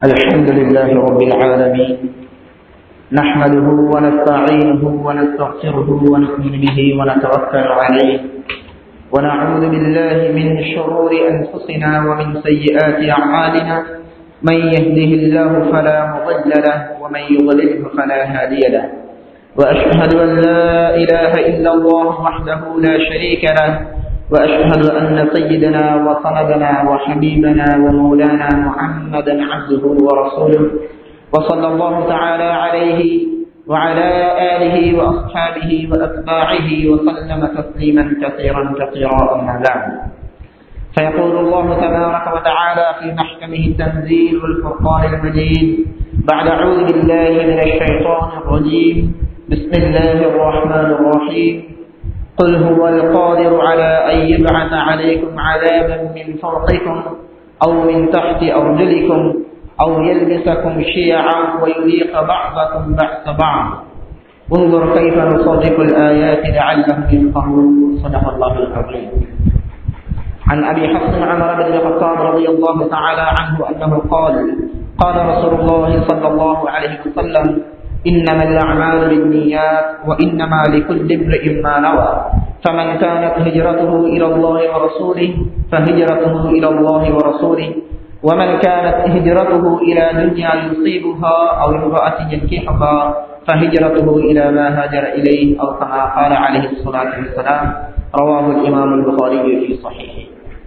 الحمد لله رب العالمين نحمده ونستعينه ونستغفره ونؤمن به ونتوكل عليه ونعوذ بالله من شرور أنفسنا ومن سيئات أعمالنا من يهده الله فلا مضل له ومن يضلله فلا هادي له وأشهد أن لا إله إلا الله وحده لا شريك له وأشهد أن سيدنا وصندنا وحبيبنا ومولانا محمدا عبده ورسوله وصلى الله تعالى عليه وعلى آله وأصحابه وأتباعه وسلم تسليما كثيرا كثيرا أما بعد فيقول الله تبارك وتعالى في محكمه التنزيل والفرقان المجيد بعد أعوذ بالله من الشيطان الرجيم بسم الله الرحمن الرحيم قل هو القادر على أن يبعث عليكم عذابا من فوقكم أو من تحت أرجلكم أو يلبسكم شيعا ويذيق بعضكم بأس بعض انظر كيف نصدق الآيات لعلهم يفقهون صدق الله العظيم عن أبي حفص عمر بن الخطاب رضي الله تعالى عنه أنه قال قال رسول الله صلى الله عليه وسلم إنما الأعمال بالنيات وإنما لكل امرئ ما نوى فمن كانت هجرته إلى الله ورسوله فهجرته إلى الله ورسوله ومن كانت هجرته إلى دنيا يصيبها أو امرأة ينكحها فهجرته إلى ما هاجر إليه أو كما قال عليه الصلاة والسلام رواه الإمام البخاري في صحيحه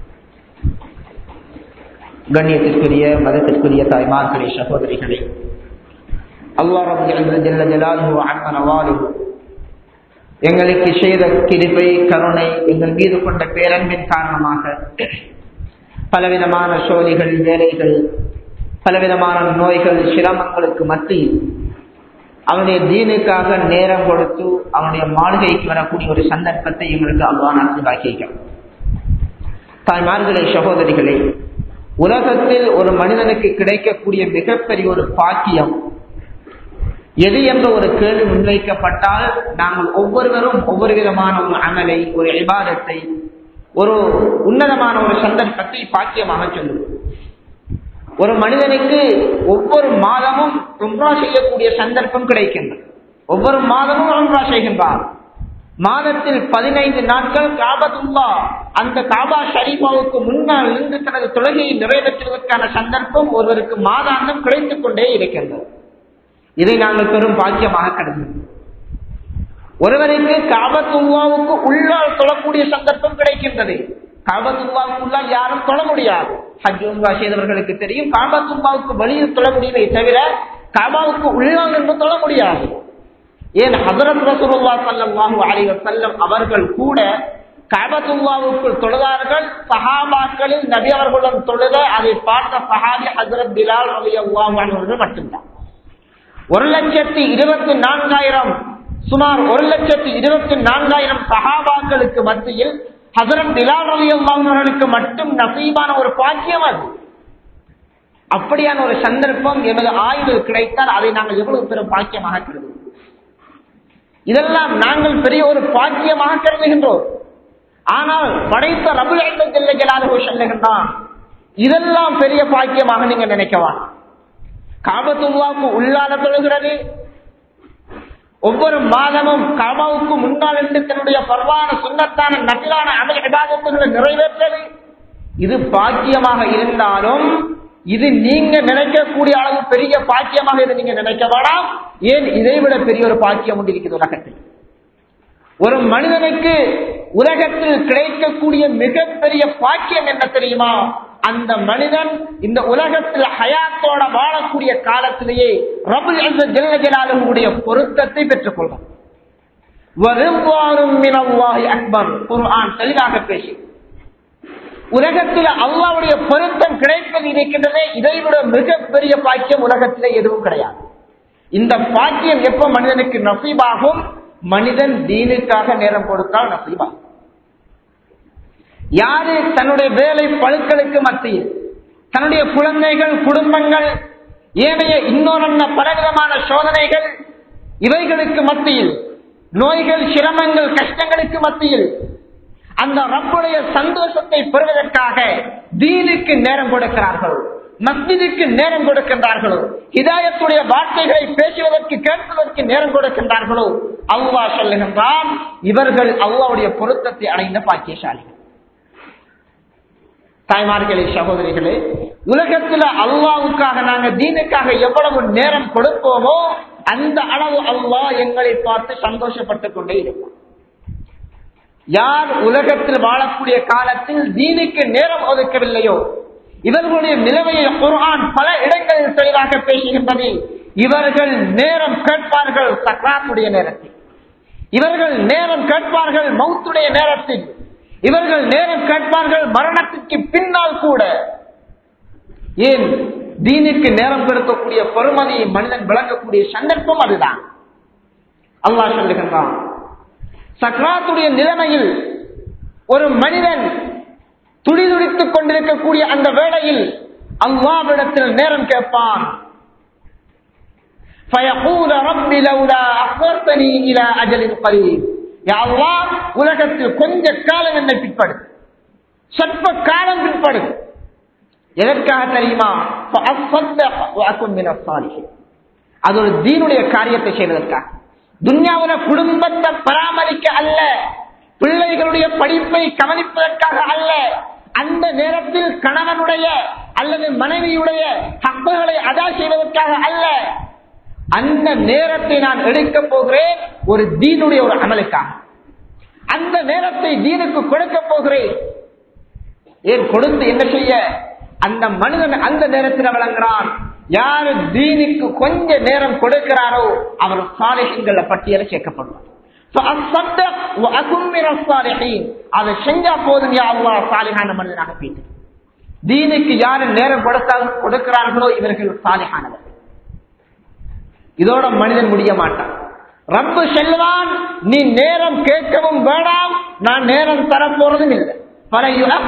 கண்ணியத்திற்குரிய மதத்திற்குரிய தாய்மார்களே சகோதரிகளே அல்லா ரபு ஜல்ல ஜலாலு அன்மனவாலு எங்களுக்கு செய்த கிருபை கருணை எங்கள் மீது கொண்ட பேரன்பின் காரணமாக பலவிதமான சோழிகள் வேலைகள் பலவிதமான நோய்கள் சிரமங்களுக்கு மத்தியில் அவனுடைய தீனுக்காக நேரம் கொடுத்து அவனுடைய மாளிகைக்கு வரக்கூடிய ஒரு சந்தர்ப்பத்தை எங்களுக்கு அல்லா நடத்தி தாய்மார்களே சகோதரிகளே உலகத்தில் ஒரு மனிதனுக்கு கிடைக்கக்கூடிய மிகப்பெரிய ஒரு பாக்கியம் எது என்ற ஒரு கேள்வி முன்வைக்கப்பட்டால் நாங்கள் ஒவ்வொருவரும் ஒவ்வொரு விதமான ஒரு அமலை ஒரு விவாதத்தை ஒரு உன்னதமான ஒரு சந்தர்ப்பத்தை பாக்கியமாக சொல்லுவோம் ஒரு மனிதனுக்கு ஒவ்வொரு மாதமும் உம்ரா செய்யக்கூடிய சந்தர்ப்பம் கிடைக்கின்றது ஒவ்வொரு மாதமும் உம்ரா செய்கின்றார் மாதத்தில் பதினைந்து நாட்கள் காபத்துல்லா அந்த காபா ஷரீஃபாவுக்கு முன்னால் நின்று தனது தொழுகையை நிறைவேற்றுவதற்கான சந்தர்ப்பம் ஒருவருக்கு மாதாந்தம் கிடைத்துக் கொண்டே இருக்கின்றது இதை நாங்கள் பெரும் பாக்கியமாக கருதுகிறோம் ஒருவருக்கு காபத்துல்லாவுக்கு உள்ளால் தொழக்கூடிய சந்தர்ப்பம் கிடைக்கின்றது காபத்துல்லாவுக்கு உள்ளால் யாரும் தொழ முடியாது ஹஜ்ஜுல்லா செய்தவர்களுக்கு தெரியும் காபத்துல்லாவுக்கு வெளியில் தொழ முடியுமே தவிர காபாவுக்கு உள்ளால் என்று தொழ முடியாது ஏன் ஹசரத் ரசூலுல்லா சல்லாஹூ அலி வசல்லம் அவர்கள் கூட காபத்துல்லாவுக்குள் தொழுதார்கள் சஹாபாக்களில் நபி அவர்களுடன் தொழுத அதை பார்த்த சஹாபி ஹசரத் பிலால் ரவி அல்லாஹ் மட்டும்தான் ஒரு லட்சத்தி இருபத்தி நான்காயிரம் சுமார் ஒரு லட்சத்தி இருபத்தி நான்காயிரம் சகாபாக்களுக்கு மத்தியில் ஹசரத் பிலால் அலி அல்லாஹர்களுக்கு மட்டும் நசீபான ஒரு பாக்கியம் அது அப்படியான ஒரு சந்தர்ப்பம் எமது ஆய்வு கிடைத்தால் அதை நாங்கள் எவ்வளவு பெரும் பாக்கியமாக கருதுவோம் இதெல்லாம் நாங்கள் பெரிய ஒரு பாக்கியமாக கருதுகின்றோம் ஆனால் படைத்த ரபுல் ஜெல்லாலு சொல்லுகின்றான் இதெல்லாம் பெரிய பாக்கியமாக நீங்க நினைக்கவான் காபத்துல்லாவுக்கு உள்ளால தொழுகிறது ஒவ்வொரு மாதமும் காபாவுக்கு முன்னால் இருந்து தன்னுடைய பரவான சுண்ணத்தான நபிலான அமல் விவாதத்துகளை நிறைவேற்றது இது பாக்கியமாக இருந்தாலும் இது நீங்க நினைக்கக்கூடிய அளவு பெரிய பாக்கியமாக இதை நீங்க நினைக்க வேண்டாம் ஏன் இதை விட பெரிய ஒரு பாக்கியம் ஒன்று இருக்குது உலகத்தில் ஒரு மனிதனுக்கு உலகத்தில் கிடைக்கக்கூடிய மிகப்பெரிய பாக்கியம் என்ன தெரியுமா அந்த மனிதன் இந்த உலகத்தில் ஹயாத்தோட வாழக்கூடிய காலத்திலேயே ரபுல் ஜெல்ல ஜலாலுடைய பொருத்தத்தை பெற்றுக் கொள்வான் அக்பர் குர்ஆன் தெளிவாக பேசி உலகத்தில் அல்லாவுடைய பொருத்தம் கிடைப்பது இருக்கின்றதே இதைவிட மிகப்பெரிய பாக்கியம் உலகத்திலே எதுவும் கிடையாது இந்த பாக்கியம் எப்ப மனிதனுக்கு நசீபாகும் மனிதன் தீனுக்காக நேரம் கொடுத்தால் நசீபாகும் யாரு தன்னுடைய வேலை பழுக்களுக்கு மத்தியில் தன்னுடைய குழந்தைகள் குடும்பங்கள் ஏனைய இன்னொரு பலவிதமான சோதனைகள் இவைகளுக்கு மத்தியில் நோய்கள் சிரமங்கள் கஷ்டங்களுக்கு மத்தியில் அந்த ரப்புடைய சந்தோஷத்தை பெறுவதற்காக தீனுக்கு நேரம் கொடுக்கிறார்கள் மஸ்ஜிதுக்கு நேரம் கொடுக்கின்றார்களோ ஹிதாயத்துடைய வார்த்தைகளை பேசுவதற்கு கேட்பதற்கு நேரம் கொடுக்கின்றார்களோ அல்லாஹ் சொல்லுகின்றான் இவர்கள் அல்லாவுடைய பொருத்தத்தை அடைந்த பாக்கியசாலிகள் தாய்மார்களே சகோதரிகளே உலகத்துல அல்லாவுக்காக நாங்க தீனுக்காக எவ்வளவு நேரம் கொடுப்போமோ அந்த அளவு அல்லாஹ் எங்களை பார்த்து சந்தோஷப்பட்டுக் கொண்டே இருப்பான் யார் உலகத்தில் வாழக்கூடிய காலத்தில் தீனுக்கு நேரம் ஒதுக்கவில்லையோ இவர்களுடைய நிலைமையை குர்ஆன் பல இடங்களில் தெளிவாக பேசுகின்றது இவர்கள் நேரம் கேட்பார்கள் சக்ராத்துடைய நேரத்தில் இவர்கள் நேரம் கேட்பார்கள் மௌத்துடைய நேரத்தில் இவர்கள் நேரம் கேட்பார்கள் மரணத்திற்கு பின்னால் கூட ஏன் தீனுக்கு நேரம் கொடுக்கக்கூடிய பொறுமதியை மனிதன் விளங்கக்கூடிய சந்தர்ப்பம் அதுதான் அல்லாஹ் சொல்லுகின்றான் சக்ராத்துடைய நிலைமையில் ஒரு மனிதன் துடிதுடித்துக் கொண்டிருக்கக்கூடிய அந்த வேளையில் அல்லாவிடத்தில் நேரம் கேட்பான் فيقول رب لولا أخرتني إلى أجل قريب يا الله உலகத்தில் கொஞ்ச காலம் என்னை பிற்படு சொற்ப காலம் பிற்படு எதற்காக தெரியுமா فأصدق وأكن من الصالحين அது ஒரு தீனுடைய காரியத்தை செய்வதற்காக துன்யாவுல குடும்பத்தை பராமரிக்க அல்ல பிள்ளைகளுடைய படிப்பை கவனிப்பதற்காக அல்ல அந்த நேரத்தில் கணவனுடைய அல்லது மனைவியுடைய ஹக்குகளை அதா செய்வதற்காக அல்ல அந்த நேரத்தை நான் எடுக்க போகிறேன் ஒரு தீனுடைய ஒரு அமலுக்காக அந்த நேரத்தை தீனுக்கு கொடுக்க போகிறேன் ஏன் கொடுத்து என்ன செய்ய அந்த மனிதன் அந்த நேரத்தில் வழங்குறான் யாரு தீனுக்கு கொஞ்ச நேரம் கொடுக்கிறாரோ அவர் சாலைகள பட்டியல சேர்க்கப்படுவார் அதை செஞ்சா போதும் யா அல்லா சாலிகான மனிதனாக போயிட்டு தீனுக்கு யாரு நேரம் கொடுத்தால் கொடுக்கிறார்களோ இவர்கள் சாலிகானவர் இதோட மனிதன் முடிய மாட்டான் ரப்பு செல்வான் நீ நேரம் கேட்கவும் வேண்டாம் நான் நேரம் தர போறதும் இல்லை பல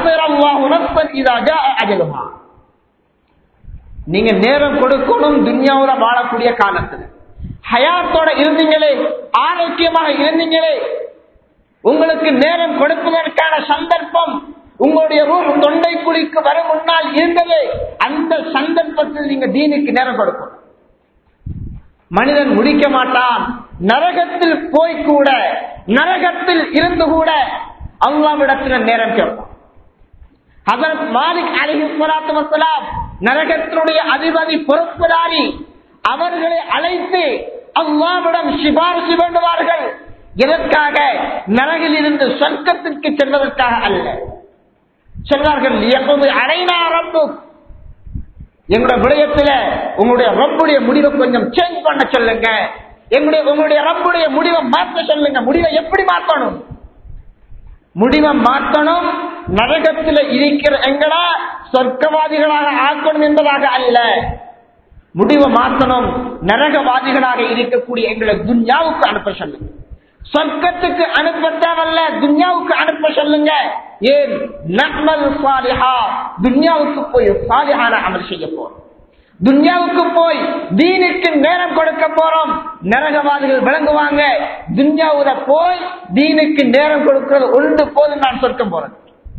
அஜலுமா நீங்க நேரம் கொடுக்கணும் துன்யாவுல வாழக்கூடிய காலத்துல ஹயாத்தோட இருந்தீங்களே ஆரோக்கியமாக இருந்தீங்களே உங்களுக்கு நேரம் கொடுப்பதற்கான சந்தர்ப்பம் உங்களுடைய ரூம் தொண்டை குழிக்கு வர முன்னால் இருந்தது அந்த சந்தர்ப்பத்தில் நீங்க தீனுக்கு நேரம் கொடுக்கணும் மனிதன் முடிக்க மாட்டான் நரகத்தில் போய் கூட நரகத்தில் இருந்து கூட அல்லாவிடத்தில் நேரம் கேட்பான் ஹசரத் மாலிக் அலிஹி சலாத்து வசலாம் நரகத்தினுடைய அதிபதி பொறுப்புதாரி அவர்களை அழைத்து அல்லாவிடம் சிபாரிசு வேண்டுவார்கள் எதற்காக நரகில் இருந்து சொர்க்கத்திற்கு செல்வதற்காக அல்ல சொன்னார்கள் எப்போது அடைனா ரப்பு எங்களுடைய விடயத்துல உங்களுடைய ரப்புடைய முடிவை கொஞ்சம் சேஞ்ச் பண்ண சொல்லுங்க எங்களுடைய உங்களுடைய ரப்புடைய முடிவை மாற்ற சொல்லுங்க முடிவை எப்படி மாற்றணும் முடிவை மாற்றணும் நரகத்தில் இருக்கிற எங்களா சொர்க்கவாதிகளாக ஆக்கணும் என்பதாக அல்ல முடிவை மாற்றணும் நரகவாதிகளாக இருக்கக்கூடிய எங்களை துன்யாவுக்கு அனுப்ப சொல்லுங்க சொர்க்கத்துக்கு அனுப்ப தேவல்ல துன்யாவுக்கு அனுப்ப சொல்லுங்க ஏன் நக்மல் சாலிஹா துன்யாவுக்கு போய் சாலிஹான அமல் செய்ய போறோம் துன்யாவுக்கு போய் தீனுக்கு நேரம் கொடுக்க போறோம் நரகவாதிகள் விளங்குவாங்க துன்யாவுல போய் தீனுக்கு நேரம் கொடுக்கிறது ஒன்று போது நான் சொர்க்கம் போறேன்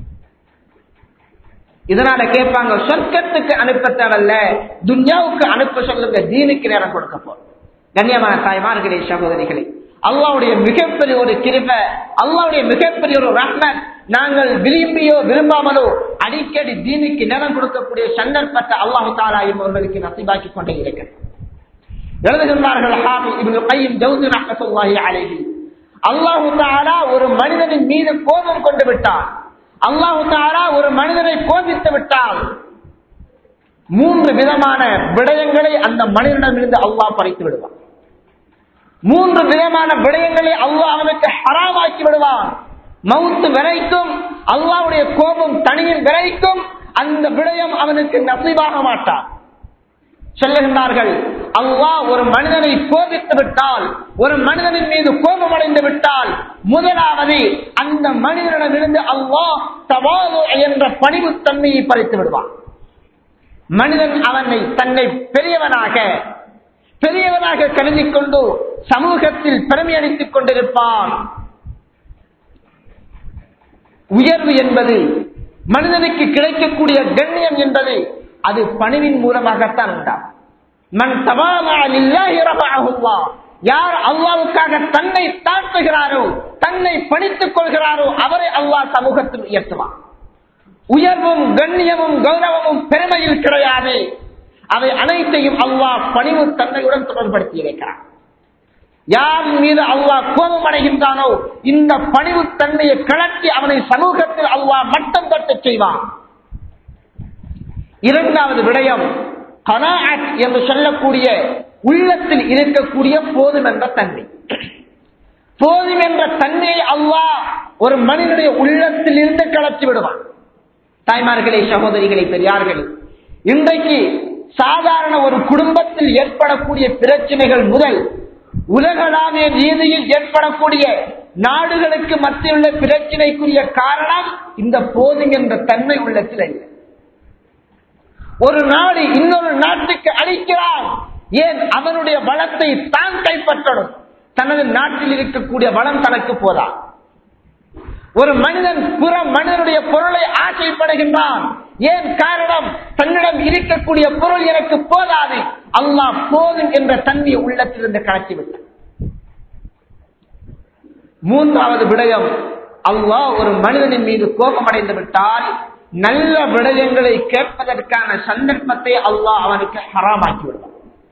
இதனால கேட்பாங்க சொர்க்கத்துக்கு அனுப்ப தேவையில்ல துன்யாவுக்கு அனுப்ப சொல்லுங்க தீனுக்கு நேரம் கொடுக்க போறோம் கண்ணியமான தாய்மார்களே சகோதரிகளே அல்லாவுடைய மிகப்பெரிய ஒரு கிருப அல்லாவுடைய மிகப்பெரிய ஒரு ரஹ்மத் நாங்கள் விரும்பியோ விரும்பாமலோ அடிக்கடி தீனுக்கு நிலம் கொடுக்கக்கூடிய சந்தர்ப்பத்தை அல்லாஹு தாலா அவர்களுக்கு நசிபாக்கி கொண்டே இருக்கிறது எழுதுகின்றார்கள் அல்லாஹு தாலா ஒரு மனிதனின் மீது கோபம் கொண்டு விட்டார் அல்லாஹு தாலா ஒரு மனிதனை கோபித்து விட்டால் மூன்று விதமான விடயங்களை அந்த மனிதனிடமிருந்து அல்லாஹ் பறித்து விடுவார் மூன்று விதமான விடயங்களை அல்லாஹ் அவனுக்கு ஹராமாக்கி விடுவான் மவுத்து வரைக்கும் அல்லாவுடைய கோபம் தனியின் வரைக்கும் அந்த விடயம் அவனுக்கு நசீவாக மாட்டான் சொல்லுகின்றார்கள் அல்லாஹ் ஒரு மனிதனை கோபித்து விட்டால் ஒரு மனிதனின் மீது கோபம் அடைந்து விட்டால் முதலாவது அந்த மனிதனிடமிருந்து அல்லாஹ் தவாது என்ற பணிவு தன்மையை பறித்து விடுவான் மனிதன் அவனை தன்னை பெரியவனாக பெரியவனாக கருதி கொண்டு சமூகத்தில் பெருமை அளித்துக் கொண்டிருப்பான் உயர்வு என்பது மனிதனுக்கு கிடைக்கக்கூடிய கண்ணியம் என்பது அது பணிவின் மூலமாகத்தான் உண்டாகும் மன் தவாலா லில்லாஹி ரஃபஅஹு அல்லாஹ். யார் அல்லாவுக்காக தன்னை தாழ்த்துகிறாரோ தன்னை பணித்துக் கொள்கிறாரோ அவரை அல்லாஹ் சமூகத்தில் உயர்த்துவான் உயர்வும் கண்ணியமும் கௌரவமும் பெருமையில் கிடையாது அவை அனைத்தையும் அல்லாஹ் பணிவு தன்மையுடன் தொடர்படுத்தி இருக்கிறான் யார் மீது அல்லாஹ் கோபம் அடைகின்றானோ இந்த பணிவு தன்மையை கலட்டி அவனை சமூகத்தில் அல்லாஹ் மட்டம் தட்ட செய்வான் இரண்டாவது விடயம் கனாஅத் என்று சொல்லக்கூடிய உள்ளத்தில் இருக்கக்கூடிய போதும் என்ற தன்மை போதும் என்ற தன்மையை அல்லாஹ் ஒரு மனிதனுடைய உள்ளத்தில் இருந்து கலத்தி விடுவான் தாய்மார்களே சகோதரிகளே பெரியார்களே இன்றைக்கு சாதாரண ஒரு குடும்பத்தில் ஏற்படக்கூடிய பிரச்சனைகள் முதல் உலகளாவிய ரீதியில் ஏற்படக்கூடிய நாடுகளுக்கு மத்தியில் உள்ள பிரச்சனைக்குரிய காரணம் இந்த போதும் என்ற தன்மை உள்ளத்தில் இல்லை ஒரு நாடு இன்னொரு நாட்டுக்கு அளிக்கிறான் ஏன் அவனுடைய வளத்தை தான் கைப்பற்றணும் தனது நாட்டில் இருக்கக்கூடிய வளம் தனக்கு போதா ஒரு மனிதன் புற மனிதனுடைய பொருளை ஆசைப்படுகின்றான் ஏன் காரணம் தன்னிடம் இருக்கக்கூடிய பொருள் எனக்கு போதாது அல்லாஹ் போதும் என்ற தன்மையை உள்ளத்திலிருந்து கலக்கிவிட்டான் மூன்றாவது விடயம் அல்லாஹ் ஒரு மனிதனின் மீது கோபமடைந்து விட்டால் நல்ல விடயங்களை கேட்பதற்கான சந்தர்ப்பத்தை அல்லாஹ் அவனுக்கு ஹராமாக்கி விடுவான்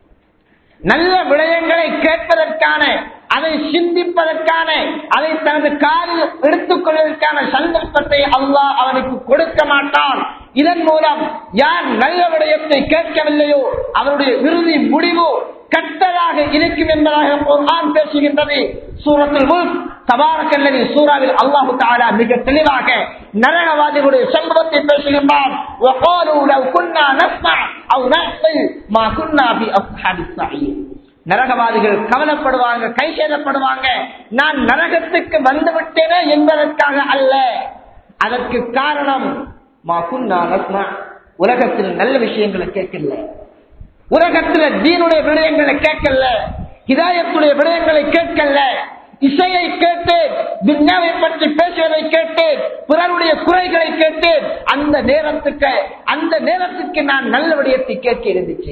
நல்ல விடயங்களை கேட்பதற்கான அதை சிந்திப்பதற்கான அதை தனது காலில் எடுத்துக் கொள்வதற்கான சந்தர்ப்பத்தை அல்லாஹ் அவனுக்கு கொடுக்க மாட்டான் இதன் மூலம் யார் நல்ல விடயத்தை கேட்கவில்லையோ அவருடைய இறுதி முடிவு கட்டதாக இருக்கும் என்பதாக குர்ஆன் பேசுகின்றது சூரத்தில் முல்க் தபாரக்கல்லதி சூறாவில் அல்லாஹு தஆலா மிக தெளிவாக நரகவாதிகளுடைய சம்பவத்தை பேசுகின்றான் وقالوا لو كنا نسمع او نعقل ما كنا في اصحاب السعير நரகவாதிகள் கவலைப்படுவாங்க கை சேதப்படுவாங்க நான் நரகத்துக்கு வந்து விட்டேனே என்பதற்காக அல்ல அதற்கு காரணம் மா குன்னா நஸ்மா உலகத்தில் நல்ல விஷயங்களை கேட்கல உலகத்துல தீனுடைய விடயங்களை கேட்கல ஹிதாயத்துடைய விடயங்களை கேட்கல இசையை கேட்டு துன்யாவை பற்றி பேசுவதை கேட்டு பிறருடைய குறைகளை கேட்டு அந்த நேரத்துக்கு அந்த நேரத்துக்கு நான் நல்ல விடயத்தை கேட்க இருந்துச்சு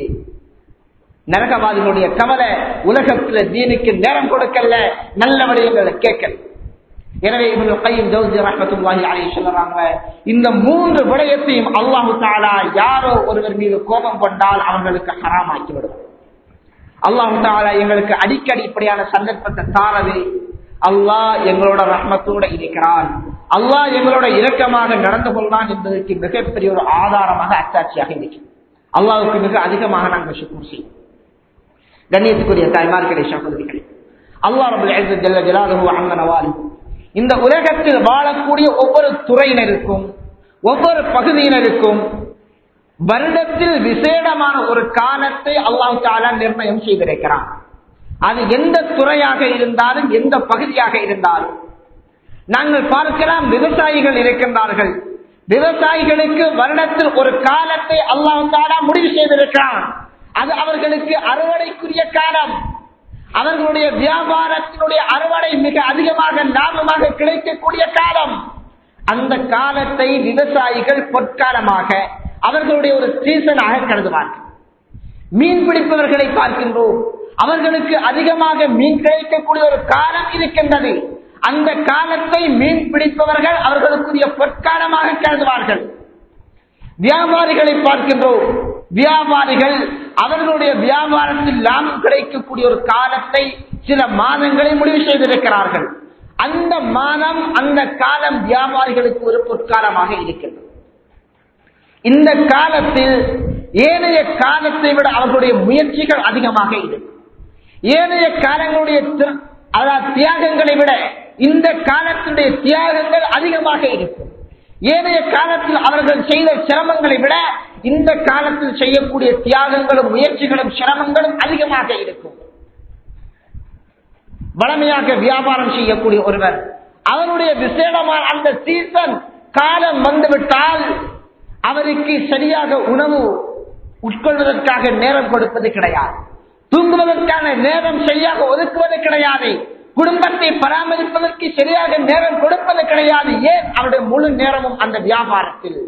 நரகவாதிகளுடைய கவலை உலகத்துல தீனுக்கு நேரம் கொடுக்கல நல்ல விடயங்களை கேட்கல எனவே இவங்க கையும் ஜவுதி ரஹமத்துல்லாஹி அலைஹி சொல்றாங்க இந்த மூன்று விடயத்தையும் அல்லாஹு தாலா யாரோ ஒருவர் மீது கோபம் கொண்டால் அவர்களுக்கு ஹராமாக்கி விடுவார் அல்லாஹு தாலா எங்களுக்கு அடிக்கடி இப்படியான சந்தர்ப்பத்தை தாரது அல்லாஹ் எங்களோட ரஹ்மத்தோட இருக்கிறான் அல்லாஹ் எங்களோட இரக்கமாக நடந்து கொள்வான் என்பதற்கு மிகப்பெரிய ஒரு ஆதாரமாக அத்தாட்சியாக இருக்கிறது அல்லாஹுக்கு மிக அதிகமாக நாங்கள் சுக்கூர் செய்வோம் கண்ணியத்துக்குரிய தாய்மார்களே சகோதரிகளே அல்லாஹ் ரபுல் ஜல்ல ஜலாலுஹு அம்ம நவாலிஹு இந்த உலகத்தில் வாழக்கூடிய ஒவ்வொரு துறையினருக்கும் ஒவ்வொரு பகுதியினருக்கும் வருடத்தில் விசேடமான ஒரு காலத்தை அல்லாஹு தாலா நிர்ணயம் செய்திருக்கிறான் அது எந்த துறையாக இருந்தாலும் எந்த பகுதியாக இருந்தாலும் நாங்கள் பார்க்கலாம் விவசாயிகள் இருக்கின்றார்கள் விவசாயிகளுக்கு வருடத்தில் ஒரு காலத்தை அல்லாஹு தாலா முடிவு செய்திருக்கிறான் அது அவர்களுக்கு அறுவடைக்குரிய காலம் அவர்களுடைய வியாபாரத்தினுடைய அறுவடை மிக அதிகமாக லாபமாக கிடைக்கக்கூடிய காலம் அந்த காலத்தை விவசாயிகள் பொற்காலமாக அவர்களுடைய ஒரு சீசனாக கருதுவார்கள் மீன் பிடிப்பவர்களை பார்க்கின்றோம் அவர்களுக்கு அதிகமாக மீன் கிடைக்கக்கூடிய ஒரு காலம் இருக்கின்றது அந்த காலத்தை மீன் பிடிப்பவர்கள் அவர்களுக்குரிய பொற்காலமாக கருதுவார்கள் வியாபாரிகளை பார்க்கின்றோம் வியாபாரிகள் அவர்களுடைய வியாபாரத்தில் லாபம் கிடைக்கக்கூடிய ஒரு காலத்தை சில மாதங்களை முடிவு செய்திருக்கிறார்கள் அந்த மாதம் அந்த காலம் வியாபாரிகளுக்கு ஒரு பொற்காலமாக இருக்கின்றது இந்த காலத்தில் ஏனைய காலத்தை விட அவர்களுடைய முயற்சிகள் அதிகமாக இருக்கும் ஏனைய காலங்களுடைய தி- அதாவது தியாகங்களை விட இந்த காலத்தினுடைய தியாகங்கள் அதிகமாக இருக்கும் ஏனைய காலத்தில் அவர்கள் செய்த சிரமங்களை விட இந்த காலத்தில் செய்யக்கூடிய தியாகங்களும் முயற்சிகளும் சிரமங்களும் அதிகமாக இருக்கும் வளமையாக வியாபாரம் செய்யக்கூடிய ஒருவர் அவருடைய விசேடமான அந்த சீசன் காலம் வந்துவிட்டால் அவருக்கு சரியாக உணவு உட்கொள்வதற்காக நேரம் கொடுப்பது கிடையாது தூங்குவதற்கான நேரம் சரியாக ஒதுக்குவது கிடையாது குடும்பத்தை பராமரிப்பதற்கு சரியாக நேரம் கொடுப்பது கிடையாது ஏன் அவருடைய முழு நேரமும் அந்த வியாபாரத்தில்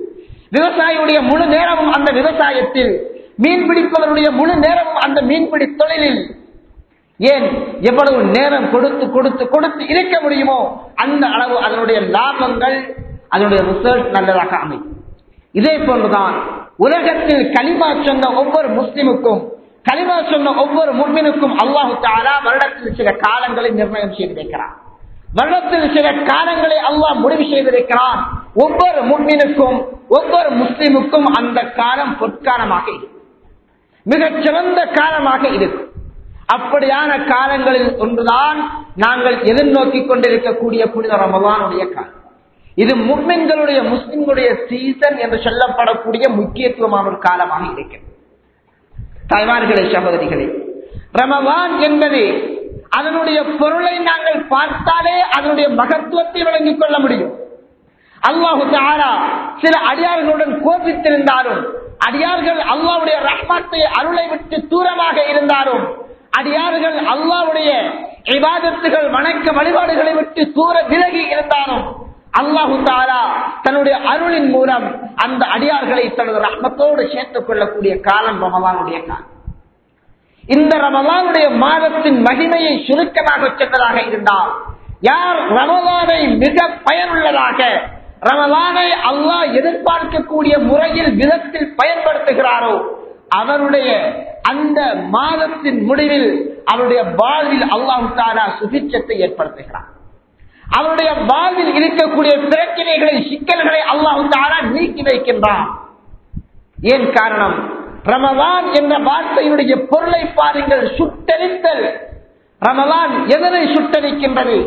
விவசாயியுடைய முழு நேரமும் அந்த விவசாயத்தில் மீன் பிடிப்பவருடைய முழு நேரமும் அந்த மீன்பிடி தொழிலில் ஏன் எவ்வளவு நேரம் கொடுத்து கொடுத்து கொடுத்து இருக்க முடியுமோ அந்த அளவு அதனுடைய லாபங்கள் அதனுடைய ரிசல்ட் நல்லதாக அமையும் இதே போன்றுதான் உலகத்தில் களிமா சொன்ன ஒவ்வொரு முஸ்லிமுக்கும் களிமா சொன்ன ஒவ்வொரு முன்மினுக்கும் அல்லாஹு தாலா வருடத்தில் சில காலங்களை நிர்ணயம் செய்திருக்கிறார் வருடத்தில் சில காலங்களை அல்லாஹ் முடிவு செய்திருக்கிறான் ஒவ்வொரு முன்மினுக்கும் ஒவ்வொரு முஸ்லிமுக்கும் அந்த காலம் பொற்காலமாக இருக்கும் மிகச் சிறந்த காலமாக இருக்கும் அப்படியான காலங்களில் ஒன்றுதான் நாங்கள் எதிர்நோக்கி கொண்டிருக்கக்கூடிய புனித ரமலானுடைய காலம் இது முஸ்லிம்களுடைய முஸ்லிம்களுடைய சீசன் என்று சொல்லப்படக்கூடிய முக்கியத்துவமான ஒரு காலமாக இருக்கிறது தாய்மார்களே சகோதரிகளே ரமவான் என்பது அதனுடைய பொருளை நாங்கள் பார்த்தாலே அதனுடைய மகத்துவத்தை விளங்கிக் கொள்ள முடியும் அல்லாஹு தாரா சில அடியார்களுடன் கோபித்திருந்தாலும் அடியார்கள் அல்லாவுடைய ரஹ்மத்தை அருளை விட்டு தூரமாக இருந்தாலும் அடியார்கள் அல்லாவுடைய விவாதத்துகள் வணக்க வழிபாடுகளை விட்டு தூர விலகி இருந்தாலும் அல்லாஹு தாரா தன்னுடைய அருளின் மூலம் அந்த அடியார்களை தனது ரஹ்மத்தோடு சேர்த்துக் கொள்ளக்கூடிய காலம் ரமலானுடைய காலம் இந்த ரமலானுடைய மாதத்தின் மகிமையை சுருக்கமாக சொன்னதாக இருந்தால் யார் ரமலானை மிக பயனுள்ளதாக ரமலானை அல்லாஹ் எதிர்பார்க்கக்கூடிய முறையில் விதத்தில் பயன்படுத்துகிறாரோ அவருடைய அந்த மாதத்தின் முடிவில் அவருடைய வாழ்வில் அல்லாஹு தாரா சுபிச்சத்தை ஏற்படுத்துகிறார் அவருடைய வாழ்வில் இருக்கக்கூடிய பிரச்சனைகளை சிக்கல்களை அல்லாஹு தாரா நீக்கி வைக்கின்றான் ஏன் காரணம் ரமலான் என்ற வார்த்தையுடைய பொருளை பாருங்கள் சுட்டரித்தல் ரமலான் எதனை சுட்டரிக்கின்றது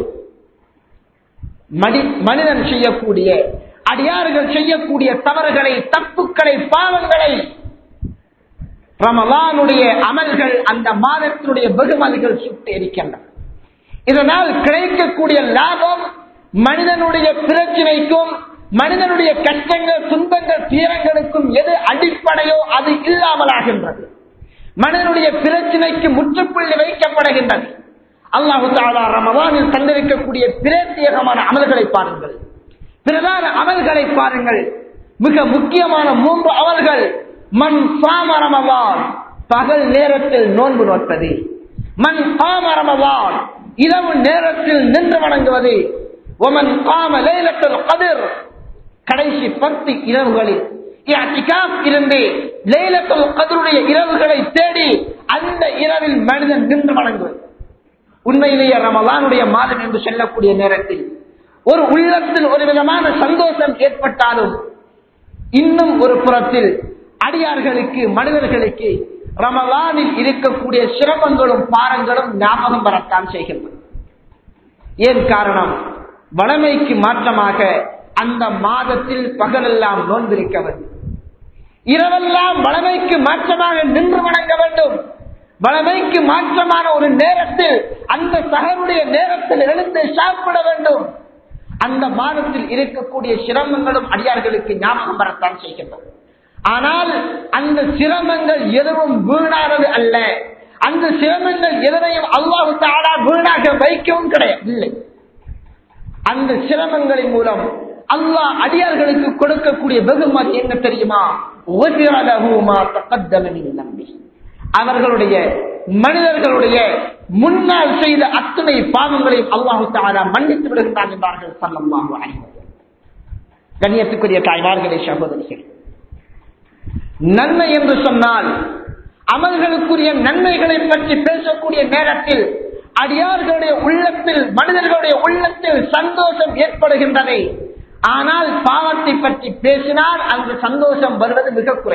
மனிதன் செய்யக்கூடிய அடியார்கள் செய்யக்கூடிய தவறுகளை தப்புக்களை பாவங்களை ரமலானுடைய அமல்கள் அந்த மாதத்தினுடைய வெகுமதிகள் சுட்டு இருக்கின்றன இதனால் கிடைக்கக்கூடிய லாபம் மனிதனுடைய பிரச்சனைக்கும் மனிதனுடைய கஷ்டங்கள் துன்பங்கள் தீரங்களுக்கும் எது அடிப்படையோ அது இல்லாமலாகின்றது மனிதனுடைய பிரச்சனைக்கு முற்றுப்புள்ளி வைக்கப்படுகின்றது அல்லாஹு தாலா ரமவானில் தந்திருக்கக்கூடிய பிரத்யேகமான அமல்களை பாருங்கள் பிரதான அமல்களை பாருங்கள் மிக முக்கியமான மூன்று அமல்கள் மண் சாம ரமவான் பகல் நேரத்தில் நோன்பு நோட்பது மண் காம ரமவான் இரவு நேரத்தில் நின்று வணங்குவது ஒமன் காம லைலத்தில் கதிர் கடைசி பத்து இரவுகளில் இருந்து லைலத்துல் கதருடைய இரவுகளை தேடி அந்த இரவில் மனிதன் நின்று வணங்குவது உண்மையிலேயே ரமலானுடைய மாதம் என்று சொல்லக்கூடிய நேரத்தில் ஒரு உள்ளத்தில் ஒரு விதமான சந்தோஷம் ஏற்பட்டாலும் இன்னும் ஒரு புறத்தில் அடியார்களுக்கு மனிதர்களுக்கு ரமலானில் இருக்கக்கூடிய சிரமங்களும் பாரங்களும் ஞாபகம் வரத்தான் செய்கின்றன ஏன் காரணம் வளமைக்கு மாற்றமாக அந்த மாதத்தில் பகலெல்லாம் நோன்பிருக்க வேண்டும் இரவெல்லாம் வளமைக்கு மாற்றமாக நின்று வணங்க வேண்டும் வளமைக்கு மாற்றமான ஒரு நேரத்தில் அந்த சகருடைய நேரத்தில் எழுந்து சாப்பிட வேண்டும் அந்த மாதத்தில் இருக்கக்கூடிய சிரமங்களும் அடியார்களுக்கு ஞாபகம் வரத்தான் செய்கின்றன ஆனால் அந்த சிரமங்கள் எதுவும் வீணானது அல்ல அந்த சிரமங்கள் எதனையும் அல்லாஹு தாடா வீணாக வைக்கவும் கிடையாது இல்லை அந்த சிரமங்களின் மூலம் அல்லாஹ் அடியார்களுக்கு கொடுக்கக்கூடிய வெகுமதி என்ன தெரியுமா நம்பி அவர்களுடைய மனிதர்களுடைய முன்னால் செய்த அத்தனை பாவங்களையும் அல்லாஹு தாரா மன்னித்து விடுகின்றான் என்றார்கள் சல்லல்லாஹு அலைஹி கண்ணியத்துக்குரிய தாய்மார்களே சகோதரிகள் நன்மை என்று சொன்னால் அமல்களுக்குரிய நன்மைகளை பற்றி பேசக்கூடிய நேரத்தில் அடியார்களுடைய உள்ளத்தில் மனிதர்களுடைய உள்ளத்தில் சந்தோஷம் ஏற்படுகின்றது ஆனால் பாவத்தை பற்றி பேசினால் அந்த சந்தோஷம் வருவது மிக குறை